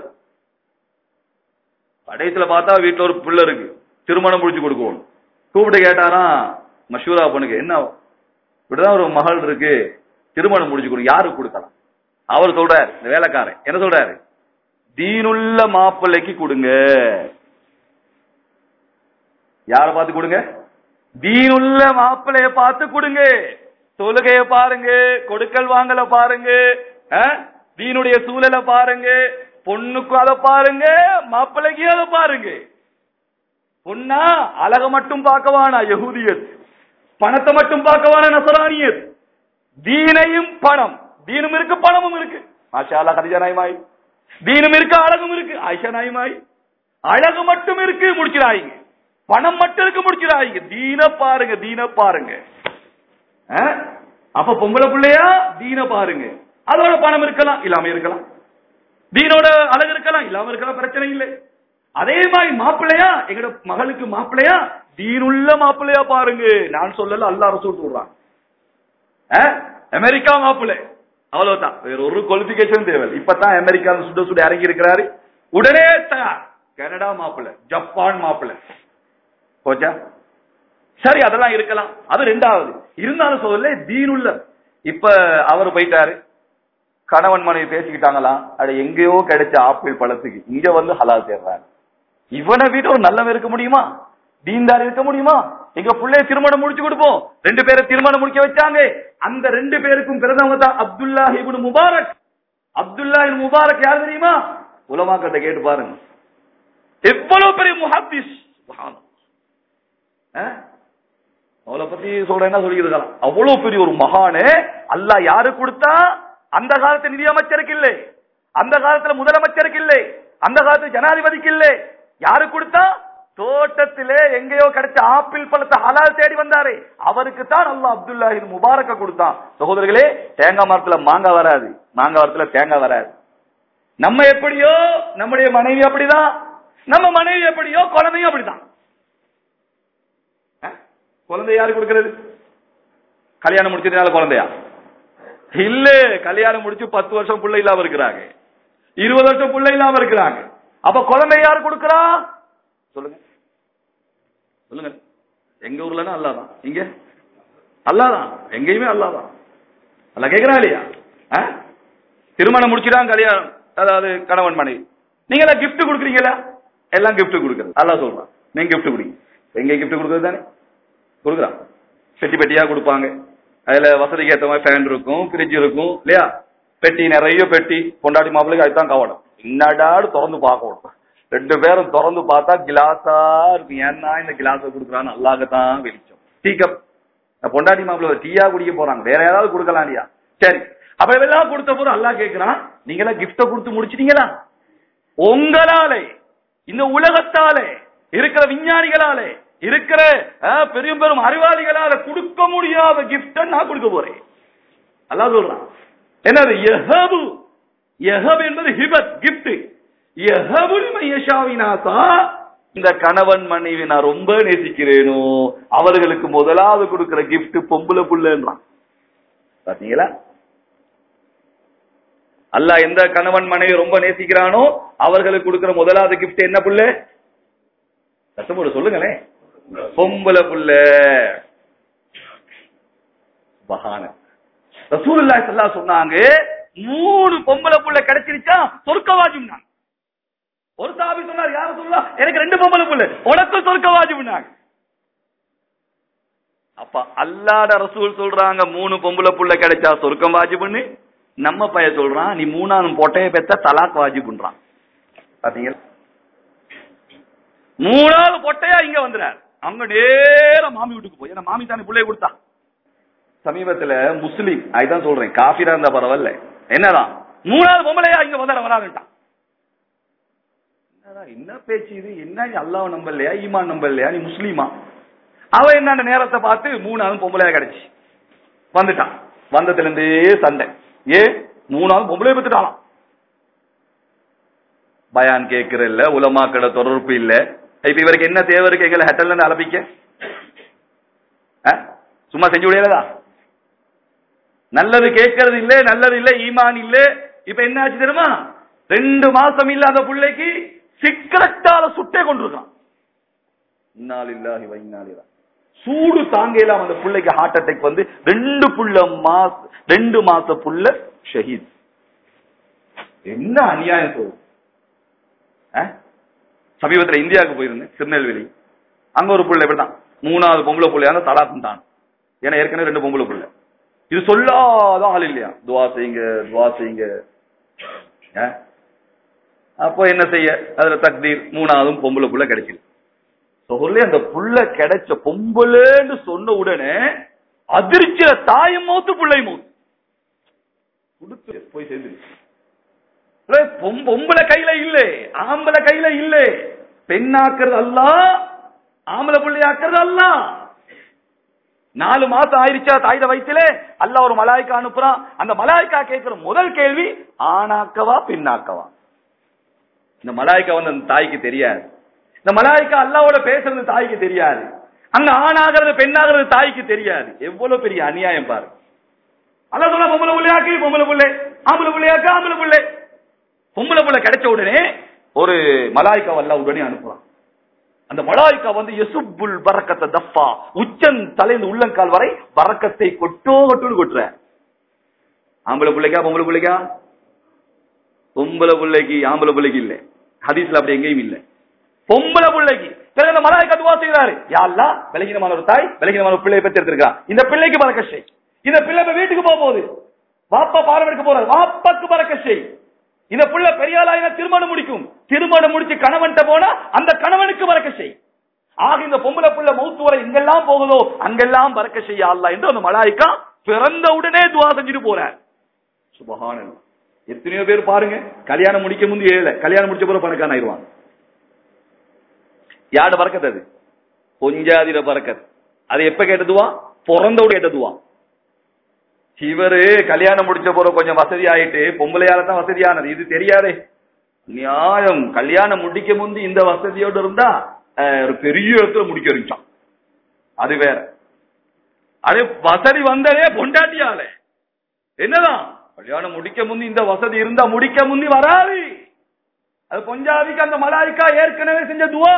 A: கடைசியில பார்த்தா வீட்டுல ஒரு பிள்ளை இருக்கு திருமணம் முடிச்சு கொடுக்கணும் கூப்பிட்டு கேட்டாராம் மஷூரா பொண்ணுக்கு என்ன இப்படிதான் ஒரு மகள் இருக்கு திருமணம் முடிச்சு கொடு யாருக்கு கொடுக்கலாம் அவர் சொல்றாரு இந்த வேலைக்காரன் என்ன சொல்றாரு தீனுள்ள மாப்பிள்ளைக்கு கொடுங்க யார பார்த்து கொடுங்க தீனுள்ள மாப்பிள்ளைய பார்த்து கொடுங்க தொழுகைய பாருங்க கொடுக்கல் வாங்கல பாருங்க ஆ? தீனுடைய சூழலை பாருங்க பொண்ணுக்கு அதை பாருங்க மாப்பிள்ளைக்கு அதை பாருங்க பொண்ணா அழக மட்டும் பார்க்கவானா யகூதியத் பணத்தை மட்டும் பார்க்கவானா நசரானியத் தீனையும் பணம் தீனும் இருக்கு பணமும் இருக்கு மாஷா அல்லாஹ் கதிஜா நாய்மாய் தீனும் இருக்கு அழகும் இருக்கு ஆயிஷா நாயுமாய் அழகு மட்டும் இருக்கு முடிச்சிடாதீங்க பணம் மட்டும் இருக்கு முடிச்சிடாதீங்க தீன பாருங்க தீன பாருங்க ஆ? அப்ப பொம்பளை பிள்ளையா தீன பாருங்க அதோட பணம் இருக்கலாம் இல்லாம இருக்கலாம் தீனோட அழகு இருக்கலாம் இல்லாம இருக்கலாம் பிரச்சனை இல்லை அதே மாதிரி மாப்பிள்ளையா எங்கட மகளுக்கு மாப்பிள்ளையா தீனுள்ள மாப்பிள்ளையா பாருங்க நான் சொல்லல அல்லா ரசூல் சொல்றான் ஆ? அமெரிக்கா மாப்பிள்ளை அவ்வளவுதான் வேற ஒரு குவாலிபிகேஷன் தேவை இப்பதான் அமெரிக்கா சுட சுட இறங்கி இருக்கிறாரு உடனே தயார் கனடா மாப்பிள்ளை ஜப்பான் மாப்பிள்ளை போச்சா சரி அதெல்லாம் இருக்கலாம் அது ரெண்டாவது இருந்தாலும் சொல்லல தீனுள்ள இப்ப அவர் போயிட்டாரு கணவன் மனைவி பேசிக்கிட்டாங்களா அது எங்கேயோ கிடைச்ச ஆப்பிள் பழத்துக்கு இங்க வந்து ஹலால் தேடுறாங்க இவனை விட ஒரு நல்லவன் இருக்க முடியுமா தீன்தார் இருக்க முடியுமா எங்க பிள்ளைய திருமணம் முடிச்சு கொடுப்போம் ரெண்டு பேரை திருமணம் முடிக்க வச்சாங்க அந்த ரெண்டு பேருக்கும் பிறந்தவங்க தான் Abdullah ibn Mubarak Abdullah ibn Mubarak யார் தெரியுமா உலமாக்கிட்ட கேட்டு பாருங்க எவ்வளவு பெரிய முஹாத்திஸ் அவளை பத்தி சொல்றேன்னா சொல்லியிருக்கலாம் அவ்வளவு பெரிய ஒரு மகானு அல்லாஹ் யாரு கொடுத்தா அந்த காலத்து நிதியமைச்சருக்கு இல்லை அந்த காலத்துல முதலமைச்சருக்கு இல்லை அந்த காலத்து ஜனாதிபதிக்கு இல்லை யாரு கொடுத்தா தோட்டத்திலே எங்கேயோ கிடைச்ச ஆப்பிள் பழத்தை ஹலால் தேடி வந்தாரு அவருக்கு தான் அல்லாஹ் அப்துல்லாஹின் முபாரக்க கொடுத்தான் சகோதரர்களே தேங்காய் மரத்துல மாங்காய் வராது மாங்காய் மரத்துல தேங்காய் வராது நம்ம எப்படியோ நம்முடைய மனைவி அப்படிதான் நம்ம மனைவி எப்படியோ குழந்தையும் அப்படிதான் அஹ்? குழந்தை யாரு கொடுக்கிறது கல்யாணம் முடிச்சதுனால குழந்தையா இல்ல கல்யாணம் முடிச்சு பத்து வருஷம் புள்ள இல்லாம இருக்கிறாங்க இருபது வருஷம் புள்ள இல்லாம இருக்கிறாங்க அப்ப குழந்தை யாரு கொடுக்கறா சொல்லுங்க சொல்லுங்க எங்க ஊர்லன்னா அல்லாதான் இங்க அல்லாதான் எங்கேயுமே அல்லாதான் அல்ல கேக்குறா இல்லையா ஆ? திருமணம் முடிச்சுதான் கல்யாணம் அதாவது கணவன் மனைவி நீங்க எல்லாம் gift கொடுக்குறீங்களா எல்லாம் gift கொடுக்குறது அல்லாஹ் சொல்றான் நீங்க gift கொடுங்க எங்க gift கொடுக்குறது தானே கொடுக்குறான் பெட்டி பெட்டியா கொடுப்பாங்க அதுல வசதிக்கு ஏத்த மாதிரி ஃபேன் இருக்கும் ஃப்ரிட்ஜ் இருக்கும் இல்லையா பெட்டி நிறைய பெட்டி பொண்டாட்டி மாப்பிள்ளைக்கு அதுதான் கவனம் என்னடாடு திறந்து பார்க்கணும் ரெண்டு பேரும் திறந்து பார்த்தா கிளாஸா இருக்கு ஏன்னா இந்த கிளாஸ கொடுக்குறான்னு அல்லாஹத்தான் வெளிச்சம் டீ கப் பொண்டாட்டி மாப்பிள்ளை ஒரு டீயா குடிக்க போறாங்க வேற யாராவது கொடுக்கலாம் இல்லையா சரி அப்ப இதெல்லாம் கொடுத்த போது அல்லாஹ் கேக்குறான் நீங்க எல்லாம் கிஃப்ட கொடுத்து முடிச்சிட்டீங்களா உங்களாலே இந்த உலகத்தாலே இருக்கிற விஞ்ஞானிகளாலே இருக்கிற அஹ், பெரும் பெரும் அறிவாளிகளால கொடுக்க முடியாத கிஃப்ட நான் கொடுக்க போறேன் அல்லாஹ் சொல்றான் என்னது யஹபு யஹப் என்பது ஹிபத் கிஃப்ட் யஹபு மையஷாவினாசா இந்த கணவன் மனைவி நான் ரொம்ப நேசிக்கிறேனோ அவர்களுக்கு முதலாவது கொடுக்கிற கிஃப்ட் பொம்பளை புள்ளன்றான் பாத்தீங்களா அல்லாஹ் எந்த கணவன் மனைவி ரொம்ப நேசிக்கிறானோ அவர்களுக்கு கொடுக்கிற முதலாவது கிஃப்ட் என்ன புள்ள சத்தமோட சொல்லுங்களேன் பொம்பளை புள்ள பகான ரசூலுல்லாஹி ஸல்லல்லாஹு சொன்னாங்க மூணு பொம்பளை புள்ள கிடைச்சிருச்சா சொர்க்கவாஜிம்னாங்க ஒரு சாபி சொன்னார் யார சொல்லலாம் எனக்கு ரெண்டு பொம்பளை புள்ள உனக்கு சொர்க்கவாஜிம்னாங்க அப்ப அல்லாட ரசூல் சொல்றாங்க மூணு பொம்பளை புள்ள கிடைச்சா சொர்க்கம் வாஜிபுன்னு நம்ம பைய சொல்றான் நீ மூணாவது பொட்டைய பெத்த தலாக் வாஜிபுன்றான் பாத்தீங்களா மூணாவது பொட்டையா இங்க வந்துறார் அவங்க நேரா மாமி வீட்டுக்கு போய் ஏன்னா மாமி தானே பிள்ளைய கொடுத்தா சமீபத்துல முஸ்லீம் அதுதான் சொல்றேன் காஃபிரா இருந்தா பரவாயில்ல என்னதான் மூணாவது பொம்பளையா இங்க வந்தார வராதுட்டான் என்னடா என்ன பேச்சு இது என்ன நீ அல்லாஹ் நம்பலையா ஈமான் நம்பலையா நீ முஸ்லீமா அவ என்ன நேரத்தை பார்த்து மூணாவது பொம்பளையா கிடைச்சு வந்துட்டான் வந்ததுல இருந்தே சண்டை ஏ மூணாவது பொம்பளைய பெற்றுட்டாலாம் பயான் கேட்கிற இல்ல உலமாக்கட தொடர்பு இல்ல இப்ப இவருக்கு என்ன தேவை இருக்கு எங்களை ஹெட்டல்ல அலப்பிக்க ஆ? சும்மா செஞ்சு விடையலதா நல்லது கேட்கறது இல்ல நல்லது இல்ல ஈமான் இல்ல இப்ப என்ன ஆச்சு தெரியுமா ரெண்டு மாசம் இல்லாத பிள்ளைக்கு சிக்கரட்டால சுட்டே கொண்டிருக்கான் இன்னாலில்லாஹி வ இன்னா இலைஹி ராஜிஊன். சூடு தாங்கலாம் அந்த பிள்ளைக்கு ஹார்ட் அட்டாக் வந்து ரெண்டு புள்ள மாச ரெண்டு மாச புள்ள ஷஹீத் என்ன அநியாயம் சொல்லு அஹ்? சமீபத்துல இந்தியாவுக்கு போயிருந்தேன் திருநெல்வேலி அங்க ஒரு புள்ள இப்படிதான் மூணாவது பொம்பளை புள்ளையான தலாக்கும் தான் ஏன்னா ஏற்கனவே ரெண்டு பொம்பளை புள்ள இது சொல்லாத ஆள் இல்லையா துவா செய்யுங்க துவா செய்யுங்க அஹ்? அப்போ என்ன செய்ய அதுல தக்தீர் மூணாவதும் பொம்பளை புள்ள கிடைச்சிருக்கு சொல்லி அந்த புள்ள கிடைச்ச பொம்பளைன்னு சொன்ன உடனே அதிர்ச்சியில தாயும் மௌத்து புள்ளை மௌத்து கொடுத்து போய் சேர்ந்துருச்சு இல்ல, பொம்- பொம்பளை கையில இல்ல ஆம்பளை கையில இல்ல பெண்ணாக்குறது அல்ல ஆம்பளை பிள்ளையாக்குறது அல்ல நாலு மாசம் ஆயிருச்சா தாயிட வயித்துல அல்லாஹ் ஒரு மலாய்க்கா அனுப்புறான் அந்த மலாய்க்கா கேட்கிற முதல் கேள்வி ஆணாக்கவா பெண்ணாக்கவா இந்த மலாய்க்கா வந்து அந்த தாய்க்கு தெரியாது இந்த மலாய்க்கா அல்லாவோட பேசுறது தாய்க்கு தெரியாது அங்க ஆணாகிறது பெண்ணாகிறது தாய்க்கு தெரியாது எவ்வளவு பெரிய அநியாயம் பாரு அல்லாஹ் சொல்ல பொம்பளை பிள்ளையாக்கு பொம்பளை பிள்ளை ஆம்பளை பிள்ளையாக்கு ஆம்பளை பிள்ளை பொம்பளை பிள்ளை கிடைச்ச உடனே ஒரு மலாய்க்கா அல்லாஹ் உடனே அனுப்புறான் அந்த மலாய்க்கா வந்து எசுப்புல் பறக்கத்தை தப்பா உச்சன் தலைந்து உள்ளங்கால் வரை பறக்கத்தை கொட்டோ கொட்டுன்னு கொட்டுற ஆம்பளை பிள்ளைக்கா பொம்பளை பிள்ளைக்கா பொம்பளை பிள்ளைக்கு ஆம்பளை பிள்ளைக்கு இல்ல ஹதீஸ்ல அப்படி எங்கேயும் இல்ல பொம்பளை பிள்ளைக்கு பிறகு அந்த மலாய்க்கா துவா செய்கிறாரு யா அல்லாஹ் விலகினமான ஒரு தாய் விலகினமான ஒரு பிள்ளையை பெற்றெடுத்திருக்கா இந்த பிள்ளைக்கு பறக்க செய் இந்த பிள்ளை இப்ப வீட்டுக்கு போக போகுது வாப்பா பாரம் எடுக்க போறாரு வாப்பாக்கு பறக்க செய் இந்த புள்ள பெரிய ஆளாயினா திருமணம் முடிக்கும் திருமணம் முடிச்சு கணவன்ட்ட போனா அந்த கணவனுக்கு பறக்க செய் ஆக இந்த பொம்பளை புள்ள மௌத்து வரை எங்கெல்லாம் போகுதோ அங்கெல்லாம் பறக்க செய்ய அல்லாஹ் என்று அந்த மலாய்க்கா பிறந்த உடனே துவா செஞ்சுட்டு போறார் சுபஹானல்லாஹ் எத்தனையோ பேர் பாருங்க கல்யாணம் முடிக்க முந்தி ஏழை கல்யாணம் முடிச்ச பிறகு பணக்காரன் ஆயிடுவாங்க யாட பறக்கத்து அது பொஞ்சாதிர பறக்கத் அது எப்ப கேட்டதுவா பிறந்தோடு கேட்டதுவா இவரு கல்யாணம் முடிச்ச பிறகு கொஞ்சம் வசதி ஆயிட்டு பொம்பளையால தான் வசதியானது இது தெரியாதே நியாயம் கல்யாணம் முடிக்க முந்தி இந்த வசதியோடு இருந்தா அஹ், ஒரு பெரிய இடத்துல முடிக்க இருந்துச்சான் அது வேற அது வசதி வந்ததே பொண்டாட்டியால என்னதான் கல்யாணம் முடிக்க முந்தி இந்த வசதி இருந்தா முடிக்க முந்தி வராது அது பொஞ்சாதிக்கு அந்த மலாய்க்கா ஏற்கனவே செஞ்ச துவா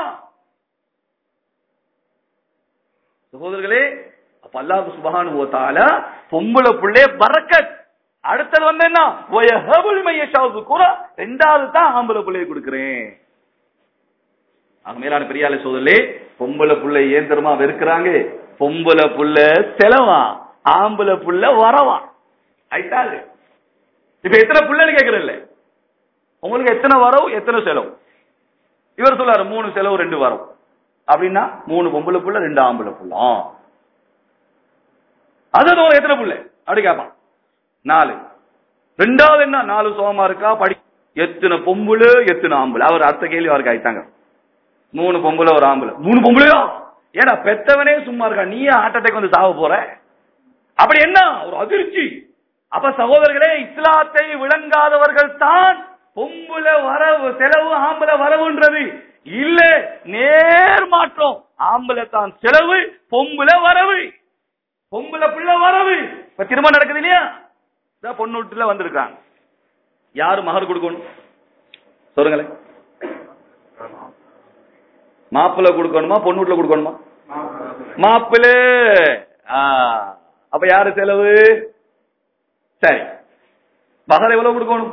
A: சகோதரர்களே அப்ப அல்லாஹ் சுபஹானஹு வ தஆலா பொம்பளை புள்ளே பரக்கத் அடுத்தது வந்து என்ன வயஹபுல் மையஷாவு குரா ரெண்டாவது தான் ஆம்பளை புள்ளைய கொடுக்கிறேன் ஆக மேலான பெரியாள சோதரே பொம்பளை புள்ளை ஏன் தெரியுமா வெறுக்கிறாங்க பொம்பளை புள்ள செலவா ஆம்பளை புள்ள வரவா ஆயிட்டாது இப்ப எத்தனை புள்ளன்னு கேக்குறல்ல உங்களுக்கு எத்தனை வரவு எத்தனை செலவு இவர் சொல்றாரு மூணு செலவு ரெண்டு வரவு அப்படின்னா மூணு பொம்பளை புள்ள ரெண்டு ஆம்பளை புள்ள ஆ. அது தோற எத்தனை புள்ள அப்படி கேட்பான் நாலு ரெண்டாவது என்ன நாலு சோமா இருக்கா படி எத்தனை பொம்புல எத்தனை ஆம்பளை அவர் அடுத்த கேள்வி அவருக்கு ஆயிட்டாங்க மூணு பொம்பளை ஒரு ஆம்பளை மூணு பொம்பளையா ஏடா பெத்தவனே சும்மா இருக்கா நீயே ஹார்ட் அட்டாக் வந்து சாவ போற அப்படி என்ன ஒரு அதிர்ச்சி அப்ப சகோதரர்களே இஸ்லாத்தை விளங்காதவர்கள் தான் பொம்புல வரவு செலவு ஆம்பளை வரவுன்றது இல்ல நேர் மாற்றம் ஆம்பளை தான் செலவு பொம்புல வரவு பொம்பளை பிள்ளை வரவு இப்ப திருமணம் நடக்குது இல்லையா இதான் பொண்ணு வீட்டுல வந்திருக்காங்க யாரு மகர் கொடுக்கணும் சொல்லுங்களேன் மாப்பிள்ளை கொடுக்கணுமா பொண்ணு வீட்டுல கொடுக்கணுமா மாப்பிள்ளை ஆ, அப்ப யாரு செலவு சரி மகர் எவ்வளவு கொடுக்கணும்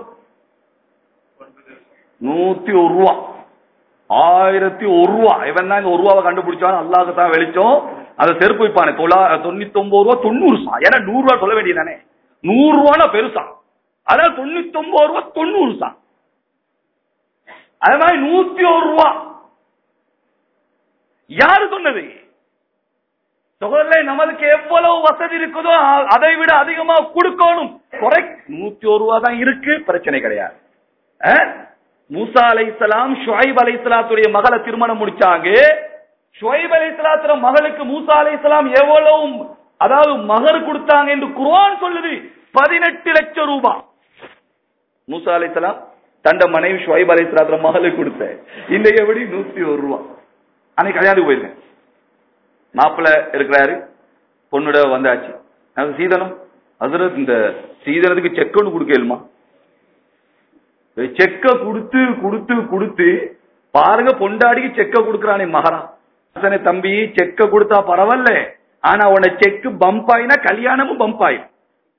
A: நூத்தி ஒரு ரூபா ஆயிரத்தி ஒரு ரூபா இவன் தான் இந்த ஒரு ரூபாவை கண்டுபிடிச்சான் அல்லாஹ் தான் வெளிச்சம் அந்த செருப்பு வைப்பானே தொள்ளா தொண்ணூத்தி ஒன்பது ரூபா தொண்ணூறு சா ஏன்னா நூறு ரூபா சொல்ல வேண்டியதானே நூறு ரூபானா பெருசா அதான் தொண்ணூத்தி ஒன்பது ரூபா தொண்ணூறு சா அது மாதிரி நூத்தி ஒரு ரூபா யாரு சொன்னது சகோதரே நமக்கு எவ்வளவு வசதி இருக்குதோ அ- அதை விட அதிகமா கொடுக்கணும் குறை நூத்தி ஒரு ரூபா தான் இருக்கு பிரச்சனை கிடையாது அஹ்? மூசா அலைஹிஸ்ஸலாம் ஷுவைப் அலைஹிஸ்ஸலாத்துடைய மகளை திருமணம் முடிச்சாங்க ஷுவைப் அலைஹிஸ்ஸலாத்துடைய மகளுக்கு மூசா அலைஹிஸ்ஸலாம் எவ்வளவு அதாவது மகர் கொடுத்தாங்க என்று குர்ஆன் சொல்லுது பதினெட்டு லட்சம் ரூபாய் மூசா அலைஹிஸ்ஸலாம் தண்ட மனைவி ஷுவைப் அலைஹிஸ்ஸலாத்துடைய மகளுக்கு கொடுத்த இன்னைக்கு எப்படி நூத்தி ஒரு ரூபா அன்னைக்கு கல்யாணத்துக்கு போயிருக்கேன் மாப்பிள்ளை இருக்கிறாரு பொண்ணோட வந்தாச்சு அது சீதனம் ஹசரத் இந்த சீதனத்துக்கு செக் ஒன்று கொடுக்கலுமா செக்க கொடுத்து கொடுத்து கொடுத்து பாருங்க பொண்டாடிக்கு செக்க கொடுக்கறானே மகரா ஹசனே தம்பி செக்க கொடுத்தா பரவாயில்ல ஆனா உன செக்கு பம்ப் ஆயினா கல்யாணமும் பம்ப் ஆயிடும்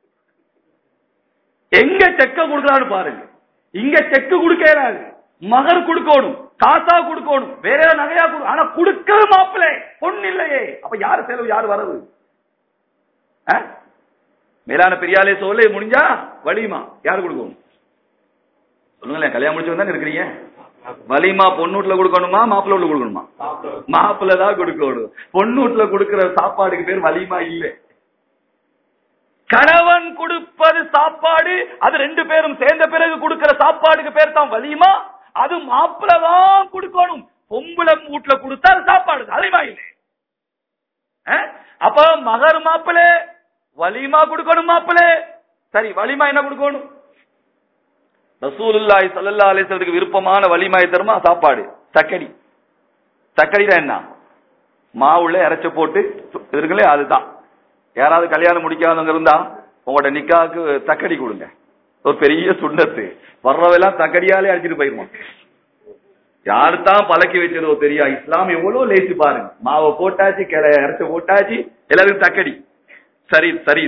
A: எங்க செக்க கொடுக்கறான்னு பாருங்க இங்க செக்கு கொடுக்கறாரு மகர் கொடுக்கணும் காசா கொடுக்கணும் வேற ஏதாவது நகையா கொடு ஆனா கொடுக்கறது மாப்பிள்ளை பொண்ணு இல்லையே அப்ப யாரு செலவு யாரு வரவு ஆ? மேலான பெரியாலே சொல்ல முடிஞ்சா வலிமா யாரு கொடுக்கணும் சொல்லுங்களேன் கல்யாணம் முடிச்சு தானே இருக்கிறீங்க வலிமா பொண்ணு வீட்டுல கொடுக்கணுமா மாப்பிள்ளை வீட்டுல கொடுக்கணுமா மாப்பிள்ளை தான் கொடுக்கணும் பொண்ணு வீட்டுல கொடுக்கிற சாப்பாடுக்கு பேர் வலிமா இல்ல கணவன் கொடுப்பது சாப்பாடு அது ரெண்டு பேரும் சேர்ந்த பிறகு கொடுக்கிற சாப்பாடுக்கு பேர் தான் வலிமா அது மாப்பிள தான் கொடுக்கணும் பொம்பளை வீட்டுல கொடுத்தா அது சாப்பாடு வலிமா இல்லை அஹ்? அப்ப மகர் மாப்பிள வலிமா கொடுக்கணும் மாப்பிள சரி வலிமா என்ன கொடுக்கணும் ரசூலுல்லாஹி ஸல்லல்லாஹு அலைஹி வஸல்லத்துக்கு விருப்பமான வலிமாய் தருமா சாப்பாடு சக்கடி சக்கடினா என்ன மாவுல இறைச்ச போட்டு இருக்குல்ல அதுதான் யாராவது கல்யாணம் முடிக்காதவங்க இருந்தா உங்களோட நிக்காவுக்கு தக்கடி கொடுங்க ஒரு பெரிய சுண்ணத்து வர்றவெல்லாம் தக்கடியாலே அடிச்சிட்டு போயிருவான் யாரு தான் பழக்கி வச்சதோ தெரியா இஸ்லாம் எவ்வளவு லேசி பாருங்க மாவை போட்டாச்சு கிளை இறைச்ச போட்டாச்சு எல்லாருக்கும் தக்கடி சரி சரி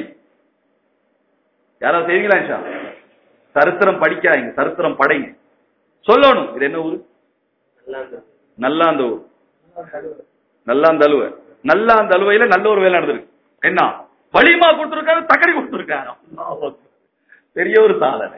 A: யாராவது செய்வீங்களா இன்ஷா அல்லாஹ்? சரித்திரம் படிக்காதீங்க சரித்திரம் படைங்க சொல்லணும் இது என்ன ஊரு நல்லாந்த ஊர் நல்லாந்தழுவ நல்லாந்தழுவையில நல்ல ஒரு வேலை நடந்திருக்கு என்ன வலிமா கொடுத்திருக்காரு தக்கடி கொடுத்திருக்காரு அல்லாஹ் அக்பர். பெரிய ஒரு சாதனை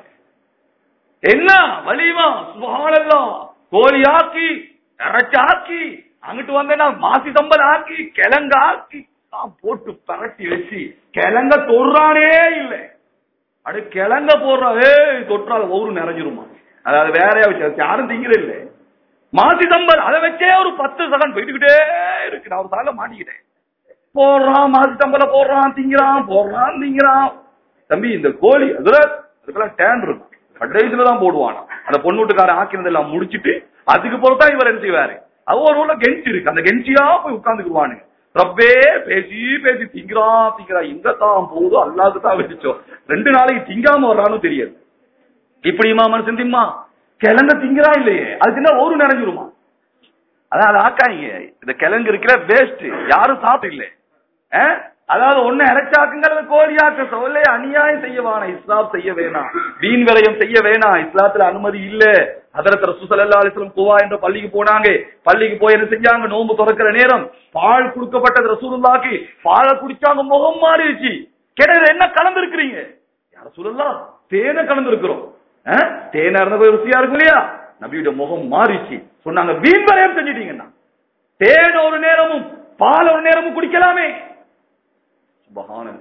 A: என்ன வலிமா சுபானல்லாம் கோழி ஆக்கி இறைச்சி ஆக்கி அங்கிட்டு வந்தேன்னா மாசி சம்பல் ஆக்கி கிழங்க ஆக்கி நான் போட்டு பரட்டி வச்சு கிழங்க தொடுறானே இல்லை அடு கிழங்க போடுறான் ஏய் தொற்றாத ஒவ்வொரு நிறைஞ்சிருமா அதாவது வேறையா வச்சு யாரும் திங்கிற இல்லை மாசி சம்பல் அதை வச்சே ஒரு பத்து செகண்ட் போயிட்டுக்கிட்டே இருக்கு நான் ஒரு சால மாட்டிக்கிட்டேன் போடுறான் மாசி சம்பல போடுறான் திங்கிறான் போடுறான் திங்கிறான் தம்பி இந்த கோழி அதுல அதுக்கெல்லாம் டேன் இருக்கும் கடைசியில தான் போடுவான் அந்த பொண்ணு வீட்டுக்காரன் ஆக்கினது எல்லாம் முடிச்சிட்டு அதுக்கு பொறுத்தான் இவர் என்ன செய்வாரு அது ஒரு ஊர்ல கெஞ்சி இருக்கு அந்த கெஞ்சியா போய் உட்கார்ந்துக்குவானுங்க ரப்பே பேசி பேசி திங்கிறான் திங்கிறான் எங்க தான் போகுதோ அல்லாது தான் வச்சோம் ரெண்டு நாளைக்கு திங்காம வர்றான்னு தெரியாது இப்படிமா மனுஷன் திம்மா கிழங்க திங்கிறா இல்லையே அது தின்னா ஒரு நிறைஞ்சிருமா அதான் அதை ஆக்காங்க இந்த கிழங்கு இருக்கிற வேஸ்ட் யாரும் சாப்பிட்டு இல்லை அஹ்? அதாவது ஒண்ணு இறைச்சாக்குங்கிறது கோழியாக்க சொல்ல அநியாயம் செய்ய வேணாம் இஸ்லாம் செய்ய வேணாம் வீண் விரயம் செய்ய வேணாம் இஸ்லாத்துல அனுமதி இல்ல அதற்கு ரசூசல்லா அலிஸ்லம் குவா என்ற பள்ளிக்கு போனாங்க பள்ளிக்கு போய் என்ன செஞ்சாங்க நோன்பு திறக்கிற நேரம் பால் கொடுக்கப்பட்டது ரசூலுல்லாக்கு பாலை குடிச்சாங்க முகம் மாறிடுச்சு கேட்டது என்ன கலந்து இருக்கிறீங்க யார சொல்லலாம் தேனை கலந்து இருக்கிறோம் தேனா இருந்த போய் ருசியா இருக்கும் இல்லையா நபியோட முகம் மாறிச்சு சொன்னாங்க வீண் விரயம் செஞ்சிட்டீங்கன்னா தேன் ஒரு நேரமும் பால் ஒரு நேரமும் குடிக்கலாமே சுபஹானல்லாஹ்.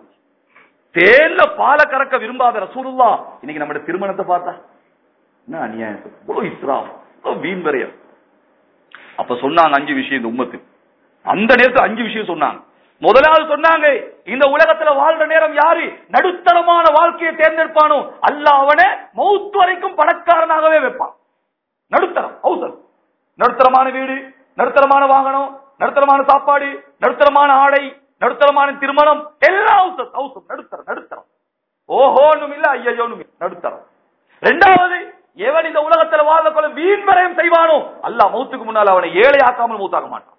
A: தேன்ல பாலை கறக்க விரும்பாத ரசூலுல்லா இன்னைக்கு நம்ம திருமணத்தை பார்த்தா என்ன அநியாயம் இவ்வளவு இஸ்ராம் இவ்வளவு வீண் விரயம் அப்ப சொன்னாங்க அஞ்சு விஷயம் இந்த உம்மத்து அந்த நேரத்துல அஞ்சு விஷயம் சொன்னாங்க முதலாவது சொன்னாங்க இந்த உலகத்துல வாழ்ற நேரம் யாரு நடுத்தரமான வாழ்க்கையை தேர்ந்தெடுப்பானோ அல்லாஹ் அவனை மௌத்து வரைக்கும் பணக்காரனாகவே வைப்பான் நடுத்தரம் ஹவுசர் நடுத்தரமான வீடு நடுத்தரமான வாகனம் நடுத்தரமான சாப்பாடு நடுத்தரமான ஆடை நடுத்தரமான திருமணம் எல்லாம் ஹவுசர் ஹவுசர் நடுத்தரம் நடுத்தரம் ஓஹோனும் இல்ல ஐயோனும் இல்ல நடுத்தரம் ரெண்டாவது எவன் இந்த உலகத்துல வாழ்ந்த கொள்ள வீண் வரையும் செய்வானோ அல்லாஹ் மௌத்துக்கு முன்னால் அவனை ஏழை ஆக்காமல் மௌத்தாக மாட்டான்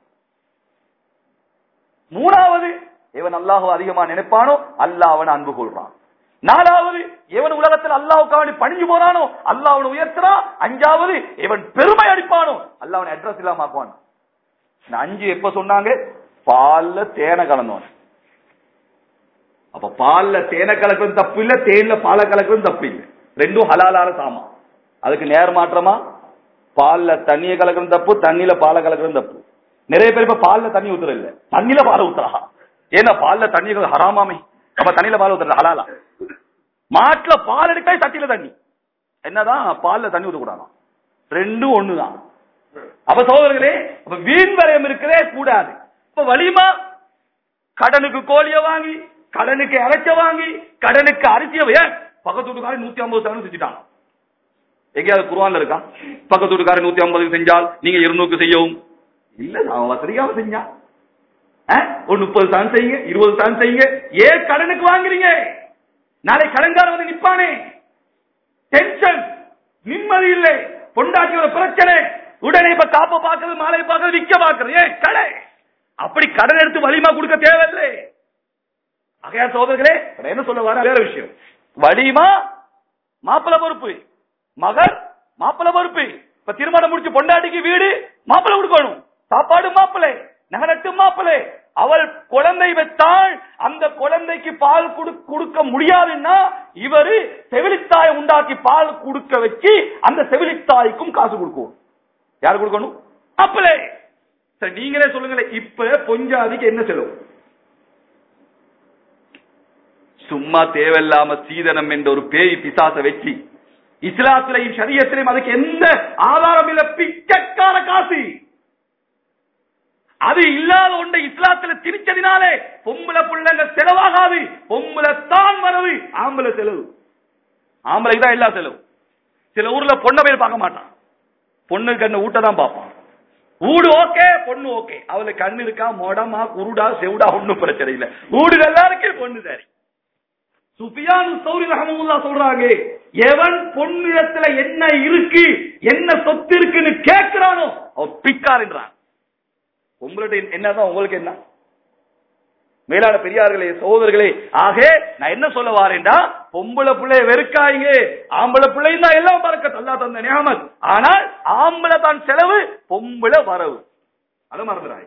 A: மூணாவது எவன் அல்லாஹ் அதிகமா நினைப்பானோ அல்லாஹ் அவனை அன்பு கொள்றான் நாலாவது எவன் உலகத்தில் அல்லாஹ்வுக்கு வேண்டி பணிஞ்சு போறானோ அல்லாஹ் அவனை உயர்த்துறான் அஞ்சாவது எவன் பெருமை அடிப்பானோ அல்லாஹ் அவனை அட்ரஸ் இல்லாம ஆக்குவான் இந்த அஞ்சு எப்ப சொன்னாங்க பால்ல தேனை கலந்தவன் அப்ப பால்ல தேனை கலக்கிறது தப்பு இல்ல தேன்ல பாலை கலக்கிறது தப்பு இல்ல ரெண்டும் ஹலாலான சாமான் அதுக்கு நேர் மாற்றமா பால்ல தண்ணியை கலக்கிறது தப்பு தண்ணியில பாலை கலக்கிறது தப்பு நிறைய பேர் இப்ப பால்ல தண்ணி ஊத்துறது இல்ல தண்ணியில பாலை ஊத்துறா ஏன்னா பால்ல தண்ணி ஹராமாமே அப்ப தண்ணியில பால் ஊத்துறது ஹலாலா மாட்டுல பால் எடுக்க சட்டியில தண்ணி என்னதான் பால்ல தண்ணி ஊத்தக்கூடாது ரெண்டும் ஒண்ணுதான் அப்ப சகோதரர்களே அப்ப வீண் வரையம் இருக்கிறதே கூடாது இப்ப வலிமா கடனுக்கு கோழிய வாங்கி கடனுக்கு இறைச்ச வாங்கி கடனுக்கு அரிசிய ஏன் பக்கத்து வீட்டுக்காரன் நூத்தி ஐம்பது சதவீதம் செஞ்சுட்டாங்க எங்கேயாவது குருவான்ல இருக்கா பக்கத்து வீட்டுக்காரன் நூத்தி ஐம்பது செஞ்சால் நீங்க இருநூறுக்கு செய்யவும் இல்ல அவன் வசதிக்காக செஞ்சான் அஹ், ஒரு முப்பது சதம் செய்யுங்க இருபது சதம் செய்யுங்க ஏன் கடனுக்கு வாங்குறீங்க நாளை கடன்காரன் வந்து நிப்பானே டென்ஷன் நிம்மதி இல்லை பொண்டாட்டியோட பிரச்சனை உடனே இப்ப காப்ப பாக்குறது மாலை பாக்குறது விக்க பாக்குறது ஏன் கடை அப்படி கடன் எடுத்து வலிமா கொடுக்க தேவையில்லை ஆகையா சோதர்களே என்ன சொல்ல வர வேற விஷயம் வலிமா மாப்பிள பொறுப்பு மகர் மாப்பிள பொறுப்பு இப்ப திருமணம் முடிச்சு பொண்டாட்டிக்கு வீடு மாப்பிள கொடுக்கணும் சாப்பாடு மாப்பிளை நகரட்டு மாப்பிளை அவள் குழந்தை பெற்றால் அந்த குழந்தைக்கு பால் குடு- கொடுக்க முடியாதுன்னா இவரு செவிலித்தாயை உண்டாக்கி பால் கொடுக்க வச்சு அந்த செவிலித்தாய்க்கும் காசு கொடுக்கும் யாரு கொடுக்கணும் மாப்பிளை சரி நீங்களே சொல்லுங்களேன் இப்ப பொஞ்சாதிக்கு என்ன செலவு சும்மா தேவையில்லாம சீதனம் என்ற ஒரு பேய் பிசாச வச்சு இஸ்லாத்திலையும் சரியத்திலையும் அதுக்கு எந்த ஆதாரம் இல்ல பிச்சைக்கார காசு அது இல்லாத ஒன்றை இஸ்லாத்துல திணிச்சதினாலே பொம்பளை புள்ளங்க செலவாகாது பொம்பளை தான் வரவு ஆம்பளை செலவு ஆம்பளைக்கு தான் எல்லா செலவு சில ஊர்ல பொண்ணை போய் பார்க்க மாட்டான் பொண்ணு கண்ணு ஊட்ட தான் பார்ப்பான் ஊடு ஓகே பொண்ணு ஓகே அவளுக்கு கண்ணு இருக்கா மொடமா குருடா செவுடா ஒண்ணும் பிரச்சனை இல்ல ஊடு எல்லாருக்கும் பொண்ணு சரி சுஃபியான் சௌரி ரஹமுல்லா சொல்றாங்க எவன் பொண்ணிடத்துல என்ன இருக்கு என்ன சொத்து இருக்குன்னு கேட்கிறானோ அவன் பிக்காருன்றான் உங்கள்ட்ட என்னதான் உங்களுக்கு என்ன மேலான பெரியார்களே சகோதரர்களே ஆக நான் என்ன சொல்ல வாரேன்டா பொம்பளை பிள்ளைய வெறுக்காயிங்க ஆம்பளை பிள்ளையும் தான் எல்லாம் பறக்க அல்லா தந்த நியாமத் ஆனால் ஆம்பளை தான் செலவு பொம்பளை வரவு அதை மறந்துடாய்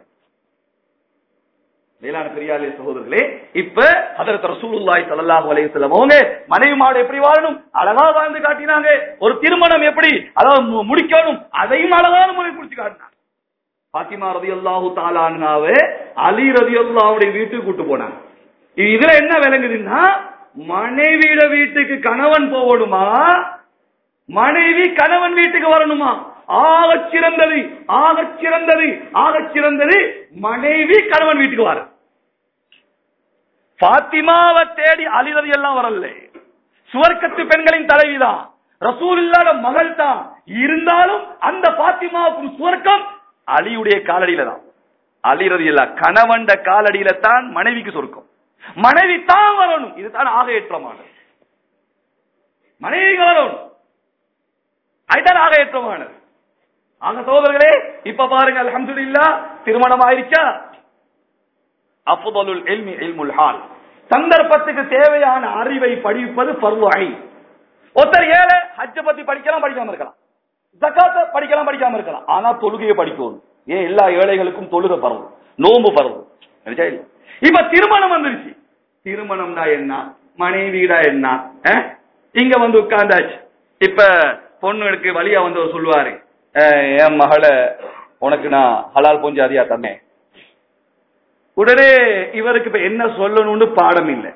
A: மேலான பெரியார்களே சகோதரர்களே இப்ப ஹதரத் ரசூலுல்லாஹி ஸல்லல்லாஹு அலைஹி வஸல்லம் அவங்க மனைவி மாடு எப்படி வாழணும் அழகா வாழ்ந்து காட்டினாங்க ஒரு திருமணம் எப்படி அதாவது மு- முடிக்கணும் அதையும் அழகான முறை முடிச்சு காட்டினாங்க பாத்திமா ரதியல்லாஹு தாலான்னாவே அலி ரதியல்லாவுடைய வீட்டுக்கு கூட்டு போனாங்க இது- இதுல என்ன விளங்குதுன்னா மனைவியிட வீட்டுக்கு கணவன் போகணுமா மனைவி கணவன் வீட்டுக்கு வரணுமா ஆகச் சிறந்தது ஆகச் சிறந்தது ஆகச் சிறந்தது மனைவி கணவன் வீட்டுக்கு வர பாத்திமாவை தேடி அலிரதி எல்லாம் வரல சுவர்க்கத்து பெண்களின் தலைவிதான் ரசூல் இல்லாத மகள் தான் இருந்தாலும் அந்த பாத்திமாவுக்கும் சுவர்க்கம் அலியுடைய காலடியில தான் அலிரதி இல்ல கணவன்ட காலடியில தான் மனைவிக்கு சொர்க்கம் மனைவி தான் வரணும் இதுதான் ஆக ஏற்றமானது மனைவிக்கு வரணும் அதுதான் ஆக ஏற்றமானது ஆக சகோதரர்களே இப்ப பாருங்க அல்ஹம்துலில்லாஹ் திருமணம் ஆயிருச்சா அஃதலுல் இல்மி இல்முல் ஹால் சந்தர்ப்பத்துக்கு தேவையான அறிவை படிப்பது ஃபர்து ஐன் ஒருத்தர் ஏழை ஹஜ்ஜ பத்தி படிக்கலாம் படிக்காம இருக்கலாம் ஜகாத்த படிக்கலாம் படிக்காம இருக்கலாம் ஆனா தொழுகையை படிக்கணும் ஏன் எல்லா ஏழைகளுக்கும் தொழுகை பரவும் நோம்பு பரவும் சரியா இல்லையா? இப்ப திருமணம் வந்துருச்சு திருமணம்னா என்ன மனைவிடா என்ன அஹ்? இங்க வந்து உட்கார்ந்தாச்சு இப்ப பொண்ணுக்கு வழியா வந்து அவர் சொல்லுவாரு அஹ், என் மகளை உனக்கு நான் ஹலால் பொஞ்சாதியா தந்தேன் உடனே இவருக்கு இப்ப என்ன சொல்லணும்னு பாடம் இல்லை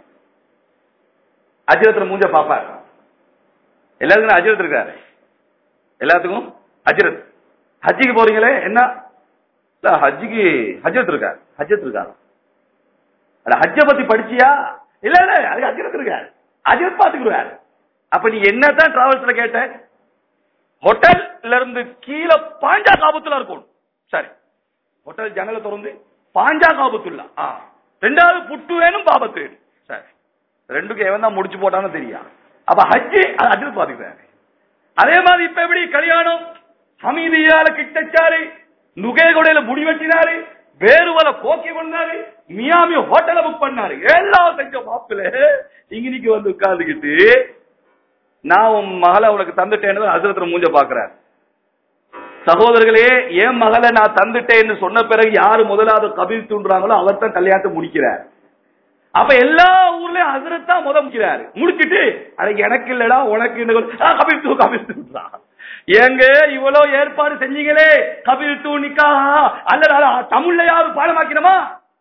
A: அஜரத்துல மூஞ்ச பாப்பாரு எல்லாருக்கும் அஜரத் இருக்காரு எல்லாத்துக்கும் அஜரத் ஹஜ்ஜிக்கு போறீங்களே என்ன இல்ல ஹஜ்ஜிக்கு ஹஜ்ரத் இருக்காரு ஹஜ்ரத் இருக்காரு அட ஹஜ்ஜ பத்தி படிச்சியா இல்ல இல்ல அதுக்கு அஜரத் இருக்காரு அஜரத் பாத்துக்குறாரு அப்ப நீ என்னதான் டிராவல்ஸ்ல கேட்ட ஹோட்டல்ல இருந்து கீழே பாஞ்சா காபத்துல இருக்கணும் சரி ஹோட்டல் ஜன்னலை திறந்து பாஞ்சா காபத்துல்லா ஆ ரெண்டாவது புட்டு வேணும் பாபத்து வேணும் சரி ரெண்டுக்கும் எவன் தான் முடிச்சு போட்டான்னு தெரியா அப்ப ஹஜ்ஜி அது அஜரத் பாத்துக்கிறாரு அதே மாதிரி இப்ப எப்படி கல்யாணம் ஹமீதியால கிட்டச்சாரு நுகேகுடையில முடி வெட்டினாரு வேறுவல கோக்கி பண்ணாரு மியாமி ஹோட்டல புக் பண்ணாரு எல்லாம் செஞ்ச மாப்பிள்ள இங்கினிக்கு வந்து உட்கார்ந்துக்கிட்டு நான் உன் மகளை உனக்கு தந்துட்டேன்னு அசுரத்துல மூஞ்ச பாக்குறாரு சகோதரர்களே என் மகளை நான் தந்துட்டேன்னு சொன்ன பிறகு யாரு முதலாவது கபில் தூண்டுறாங்களோ அவர் தான் கல்யாணத்தை முடிக்கிறார் அப்ப எல்லா ஊர்லயும் ஹசரத் தான் முத முடிக்கிறாரு முடிச்சிட்டு அது எனக்கு இல்லடா உனக்கு இந்த கோல். ஆ, கபில் தூ கபில் தூன்றான் ஏங்க இவ்வளவு ஏற்பாடு செஞ்சீங்களே கபில் தூ நிக்கா அல்லது அத தமிழ்ல யாரு பாடமாக்கினமா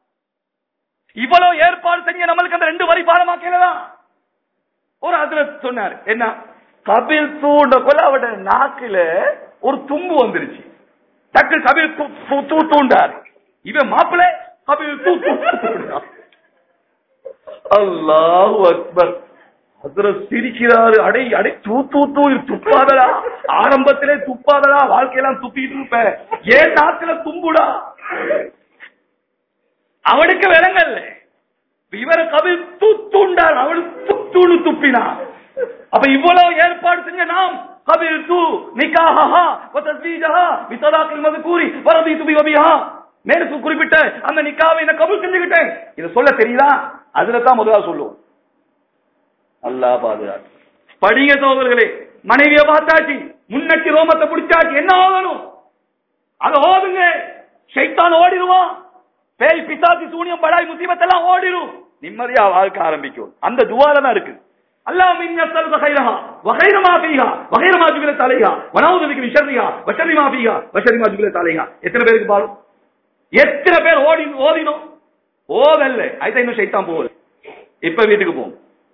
A: இவ்வளவு ஏற்பாடு செஞ்ச நம்மளுக்கு அந்த ரெண்டு வரி பாடமாக்கலதா ஒரு ஹசரத் சொன்னார் என்ன கபில் தூண்ட கொள்ள அவட நாக்குல ஒரு தும்பு வந்துருச்சு டக்கு கபில் தூ தூ- தூ தூண்டார் இவன் மாப்பிள்ள கபில் தூ தூ தூண்டார் அல்லாஹு அக்பர் ஹசரத் சிரிக்கிறாரு அடை அடை தூ தூ தூ இது துப்பாதடா ஆரம்பத்திலே துப்பாதடா வாழ்க்கையெல்லாம் துப்பிட்டு இருப்ப ஏன் நாக்குல தும்புடா அவனுக்கு விளங்கல்ல இவரை கபில் தூத்துண்டார் அவள் துத்துன்னு துப்பினான் அப்ப இவ்வளவு ஏற்பாடு செஞ்ச நாம் கபில் தூ நிக்காஹா வதஸ்வீஜஹா பிதலாக்கில் மதுகூரி வரதீது பிவபிஹா நேருக்கு குறிப்பிட்ட அந்த நிக்காவை நான் கபூல் செஞ்சுக்கிட்டேன் இத சொல்ல தெரியுதா அதுல தான் முதல்ல சொல்லுவோம் அல்லாஹ் பாதுகாத்து படிங்க சோதர்களே மனைவிய பார்த்தாச்சு முன்னட்டி ரோமத்தை பிடிச்சாச்சு என்ன ஆகணும் அத ஓதுங்க ஷைத்தான் ஓடிடுவான் பேய் பிசாசி சூனியம் படாய் முசீபத் எல்லாம் ஓடிடும் நிம்மதியா வாழ்க்கை ஆரம்பிக்கும் அந்த துவால தான் இருக்கு அல்லாஹ் மின் யஸ்அலுக கைரஹா வ கைர மா ஃபீஹா வ கைர மா ஜுபிலத் அலைஹா வ நஊது பிக மின் ஷர்ரிஹா வ ஷர்ரி மா ஃபீஹா வ ஷர்ரி மா ஜுபிலத் அலைஹா எத்தனை பேருக்கு பாரு எத்தனை பேர் ஓடி ஓதினோம் ஓதல்ல அதுதான் இன்னும் ஷைத்தான் போகுது இப்ப வீட்டுக்கு போகும்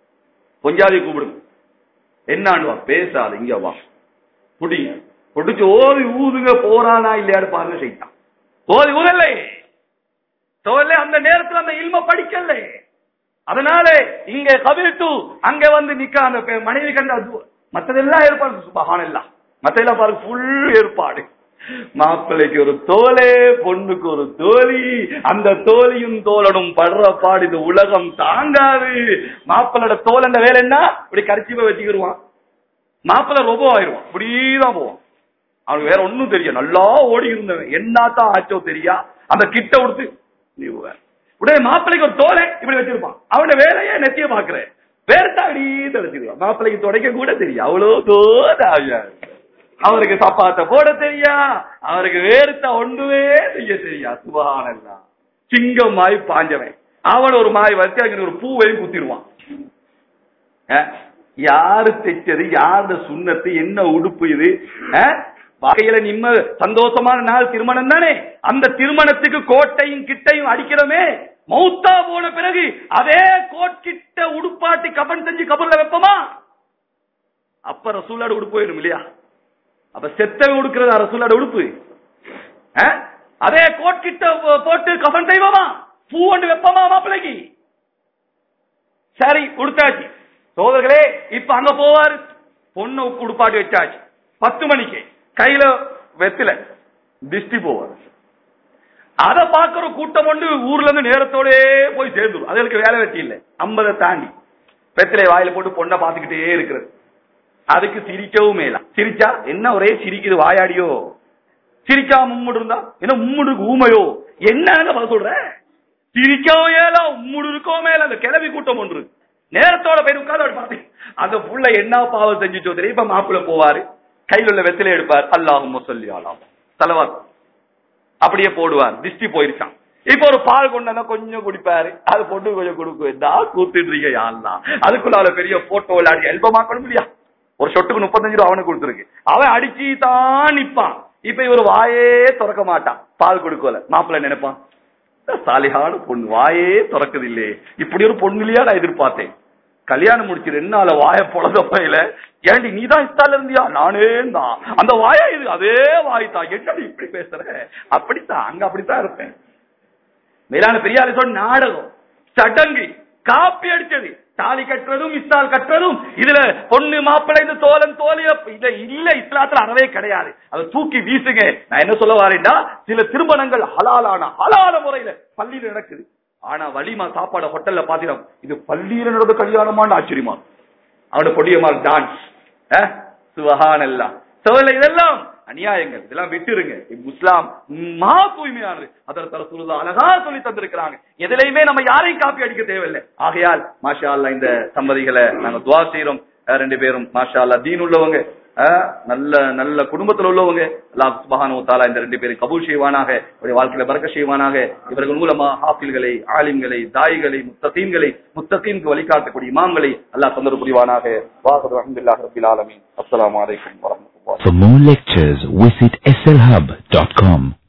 A: கொஞ்சாதி கூப்பிடுங்க என்னான்னு வா பேசாது இங்க வா புடிங்க புடிச்சு ஓதி ஊதுங்க போறானா இல்லையான்னு பாருங்க செய்தான் ஓதி ஊதல்லே தோல்ல அந்த நேரத்துல அந்த இல்ம படிக்கல அதனால இங்க கவிழ்த்து அங்க வந்து நிக்க அந்த பெ- மனைவி கண்ட அது மத்ததெல்லாம் ஏற்பாடு சுபகான எல்லாம் மத்ததெல்லாம் பாருங்க ஃபுல் ஏற்பாடு மாப்பிள்ளைக்கு ஒரு தோலே பொண்ணுக்கு ஒரு தோழி அந்த தோழியும் தோழனும் படுற பாடு இந்த உலகம் தாங்காது மாப்பிள்ளோட தோல் வேலை என்ன இப்படி கரிச்சிப்ப வச்சுக்கிடுவான் மாப்பிள்ளை ரொம்ப ஆயிடுவான் இப்படிதான் போவான் அவனுக்கு வேற ஒண்ணும் தெரியும் நல்லா ஓடி இருந்தவன் என்னத்தான் ஆச்சோ தெரியா அந்த கிட்ட கொடுத்து நீ வேற. உடனே மாப்பிள்ளைக்கு ஒரு தோலை இப்படி வச்சிருப்பான் அவனோட வேலையை நெத்திய பாக்குறேன் வேற தாடி தெளிச்சிருவான் மாப்பிள்ளைக்கு துடைக்க கூட தெரியும் அவ்வளவு தோதாவியா அவருக்கு சப்பாத்த போட தெரியா அவருக்கு வேறுத்த ஒன்றுமே செய்ய தெரியா சுபஹானல்லாஹ் சிங்கம் மாய் பாஞ்சவன் அவன் ஒரு மாய் வச்சு அங்க ஒரு பூவையும் குத்திடுவான் அஹ், யாரு தைச்சது யாருடைய சுண்ணத்து என்ன உடுப்பு இது அஹ், வாழ்க்கையில நிம்ம சந்தோஷமான நாள் திருமணம் தானே அந்த திருமணத்துக்கு கோட்டையும் கிட்டையும் அடிக்கிறோமே மௌத்தா போன பிறகு அதே கோட்கிட்ட உடுப்பாட்டி கபன் செஞ்சு கபர்ல வைப்போமா அப்ப ரசூலாடு உடுப்பு வேணும் இல்லையா அப்ப செத்தவை உடுக்கிறதா ரசூலாடு உடுப்பு அஹ்? அதே கோட்கிட்ட போட்டு கபன் செய்வோமா பூ ஒன்று வைப்போமா மாப்பிள்ளைக்கு சரி கொடுத்தாச்சு சோதர்களே இப்ப அங்க போவாரு பொண்ணு உடுப்பாட்டி வச்சாச்சு பத்து மணிக்கு கையில வெத்தில திஷ்டி போவார் அத பாக்குற கூட்டம் கொண்டு ஊர்ல இருந்து நேரத்தோட போய் சேர்ந்துரும் அதுகளுக்கு வேலை வெட்டி இல்ல ஐம்பதை தாண்டி வெத்திலை வாயில போட்டு பொண்ணை பாத்துக்கிட்டே இருக்கிறது அதுக்கு சிரிக்கவும் மேல சிரிச்சா என்ன ஒரே சிரிக்குது வாயாடியோ சிரிக்கா மும்முடு இருந்தா என்ன மும்முடுக்கு ஊமையோ என்னங்க பதில் சொல்ற சிரிக்கவும் ஏல உம்முடு இருக்கோ மேல அந்த கிளவி கூட்டம் ஒன்று நேரத்தோட போய் உட்கார்ந்து அப்படி பார்த்து அந்த புள்ள என்ன பாவம் செஞ்சுச்சோ தெரியும் இப்ப மாப்பிள்ள போவாரு கையில் உள்ள வெத்திலை எடுப்பார் அல்லாஹும் சொல்லி ஆலாம் தலவா அப்படியே போடுவார் திஷ்டி போயிருச்சான் இப்ப ஒரு பால் கொண்டு வந்தா கொஞ்சம் குடிப்பாரு அது பொண்ணு கொஞ்சம் கொடுக்கும் தான் கூத்துட்டு யாருலாம் அதுக்குள்ள அவளை பெரிய போட்டோ விளையாடி எல்பமாக்கணும் இல்லையா ஒரு சொட்டுக்கு முப்பத்தஞ்சு ரூபா அவனுக்கு கொடுத்துருக்கு அவன் அடிச்சு தான் நிப்பான் இப்ப இவர் வாயே திறக்க மாட்டான் பால் கொடுக்கல மாப்பிள்ளை நினைப்பான் சாலிகான பொண்ணு வாயே திறக்குது இல்லையே இப்படி ஒரு பொண்ணு இல்லையா நான் எதிர்பார்த்தேன் கல்யாணம் முடிச்சு ரெண்டு நாள் வாய பொழந்த பையில ஏண்டி நீ தான் இஸ்தால இருந்தியா நானே தான் அந்த வாயா இது அதே வாய் தான் என்னடி இப்படி பேசுற அப்படித்தான் அங்க அப்படித்தான் இருப்பேன் மேலான பெரியாரு சொன்ன நாடகம் சடங்கு காப்பி அடிச்சது தாலி கட்டுறதும் இஸ்தால் கட்டுறதும் இதுல பொண்ணு மாப்பிள்ளை இந்த தோலன் தோலிய இல்ல இல்ல இஸ்லாத்துல அறவே கிடையாது அதை தூக்கி வீசுங்க நான் என்ன சொல்ல வரேன்டா சில திருமணங்கள் ஹலாலான ஹலால முறையில பள்ளியில நடக்குது ஆனா வலிமா சாப்பாடு ஹோட்டல்ல பாத்திரம் இது பள்ளியில நடந்த கல்யாணமான ஆச்சரியமா அவனோட பொடியமால் டான்ஸ் சுவஹான் எல்லாம் இதெல்லாம் அநியாயங்கள் இதெல்லாம் விட்டுருங்க இஸ்லாம் மகா தூய்மையானது அதற்கு தரசுல்லா அழகா சொல்லி தந்திருக்கிறாங்க எதுலையுமே நம்ம யாரையும் காப்பி அடிக்க தேவையில்லை ஆகையால் மாஷா அல்லாஹ் இந்த சம்பதிகளை நாங்க துவா செய்யறோம் அஹ் ரெண்டு பேரும் மாஷா அல்லாஹ் தீன் உள்ளவங்க அஹ் நல்ல நல்ல குடும்பத்துல உள்ளவங்க அல்லாஹ் சுபஹானஹு வ தஆலா இந்த ரெண்டு பேரை கபூல் செய்வானாக இவருடைய வாழ்க்கையில பறக்க செய்வானாக இவர்கள் மூலமா ஹாஃபில்களை ஆலிம்களை தாய்களை முத்தகீன்களை முத்தகீனுக்கு வழிகாட்டக்கூடிய இமாம்களை அல்லாஹ் தொந்தரவு புரிவானாக வாஹது அல்ஹம்துலில்லாஹி ரப்பில் ஆலமீன் அஸ்ஸலாமு அலைக்கும் வரஹ்மத்துல்லாஹி
B: For more lectures, visit slhub.com.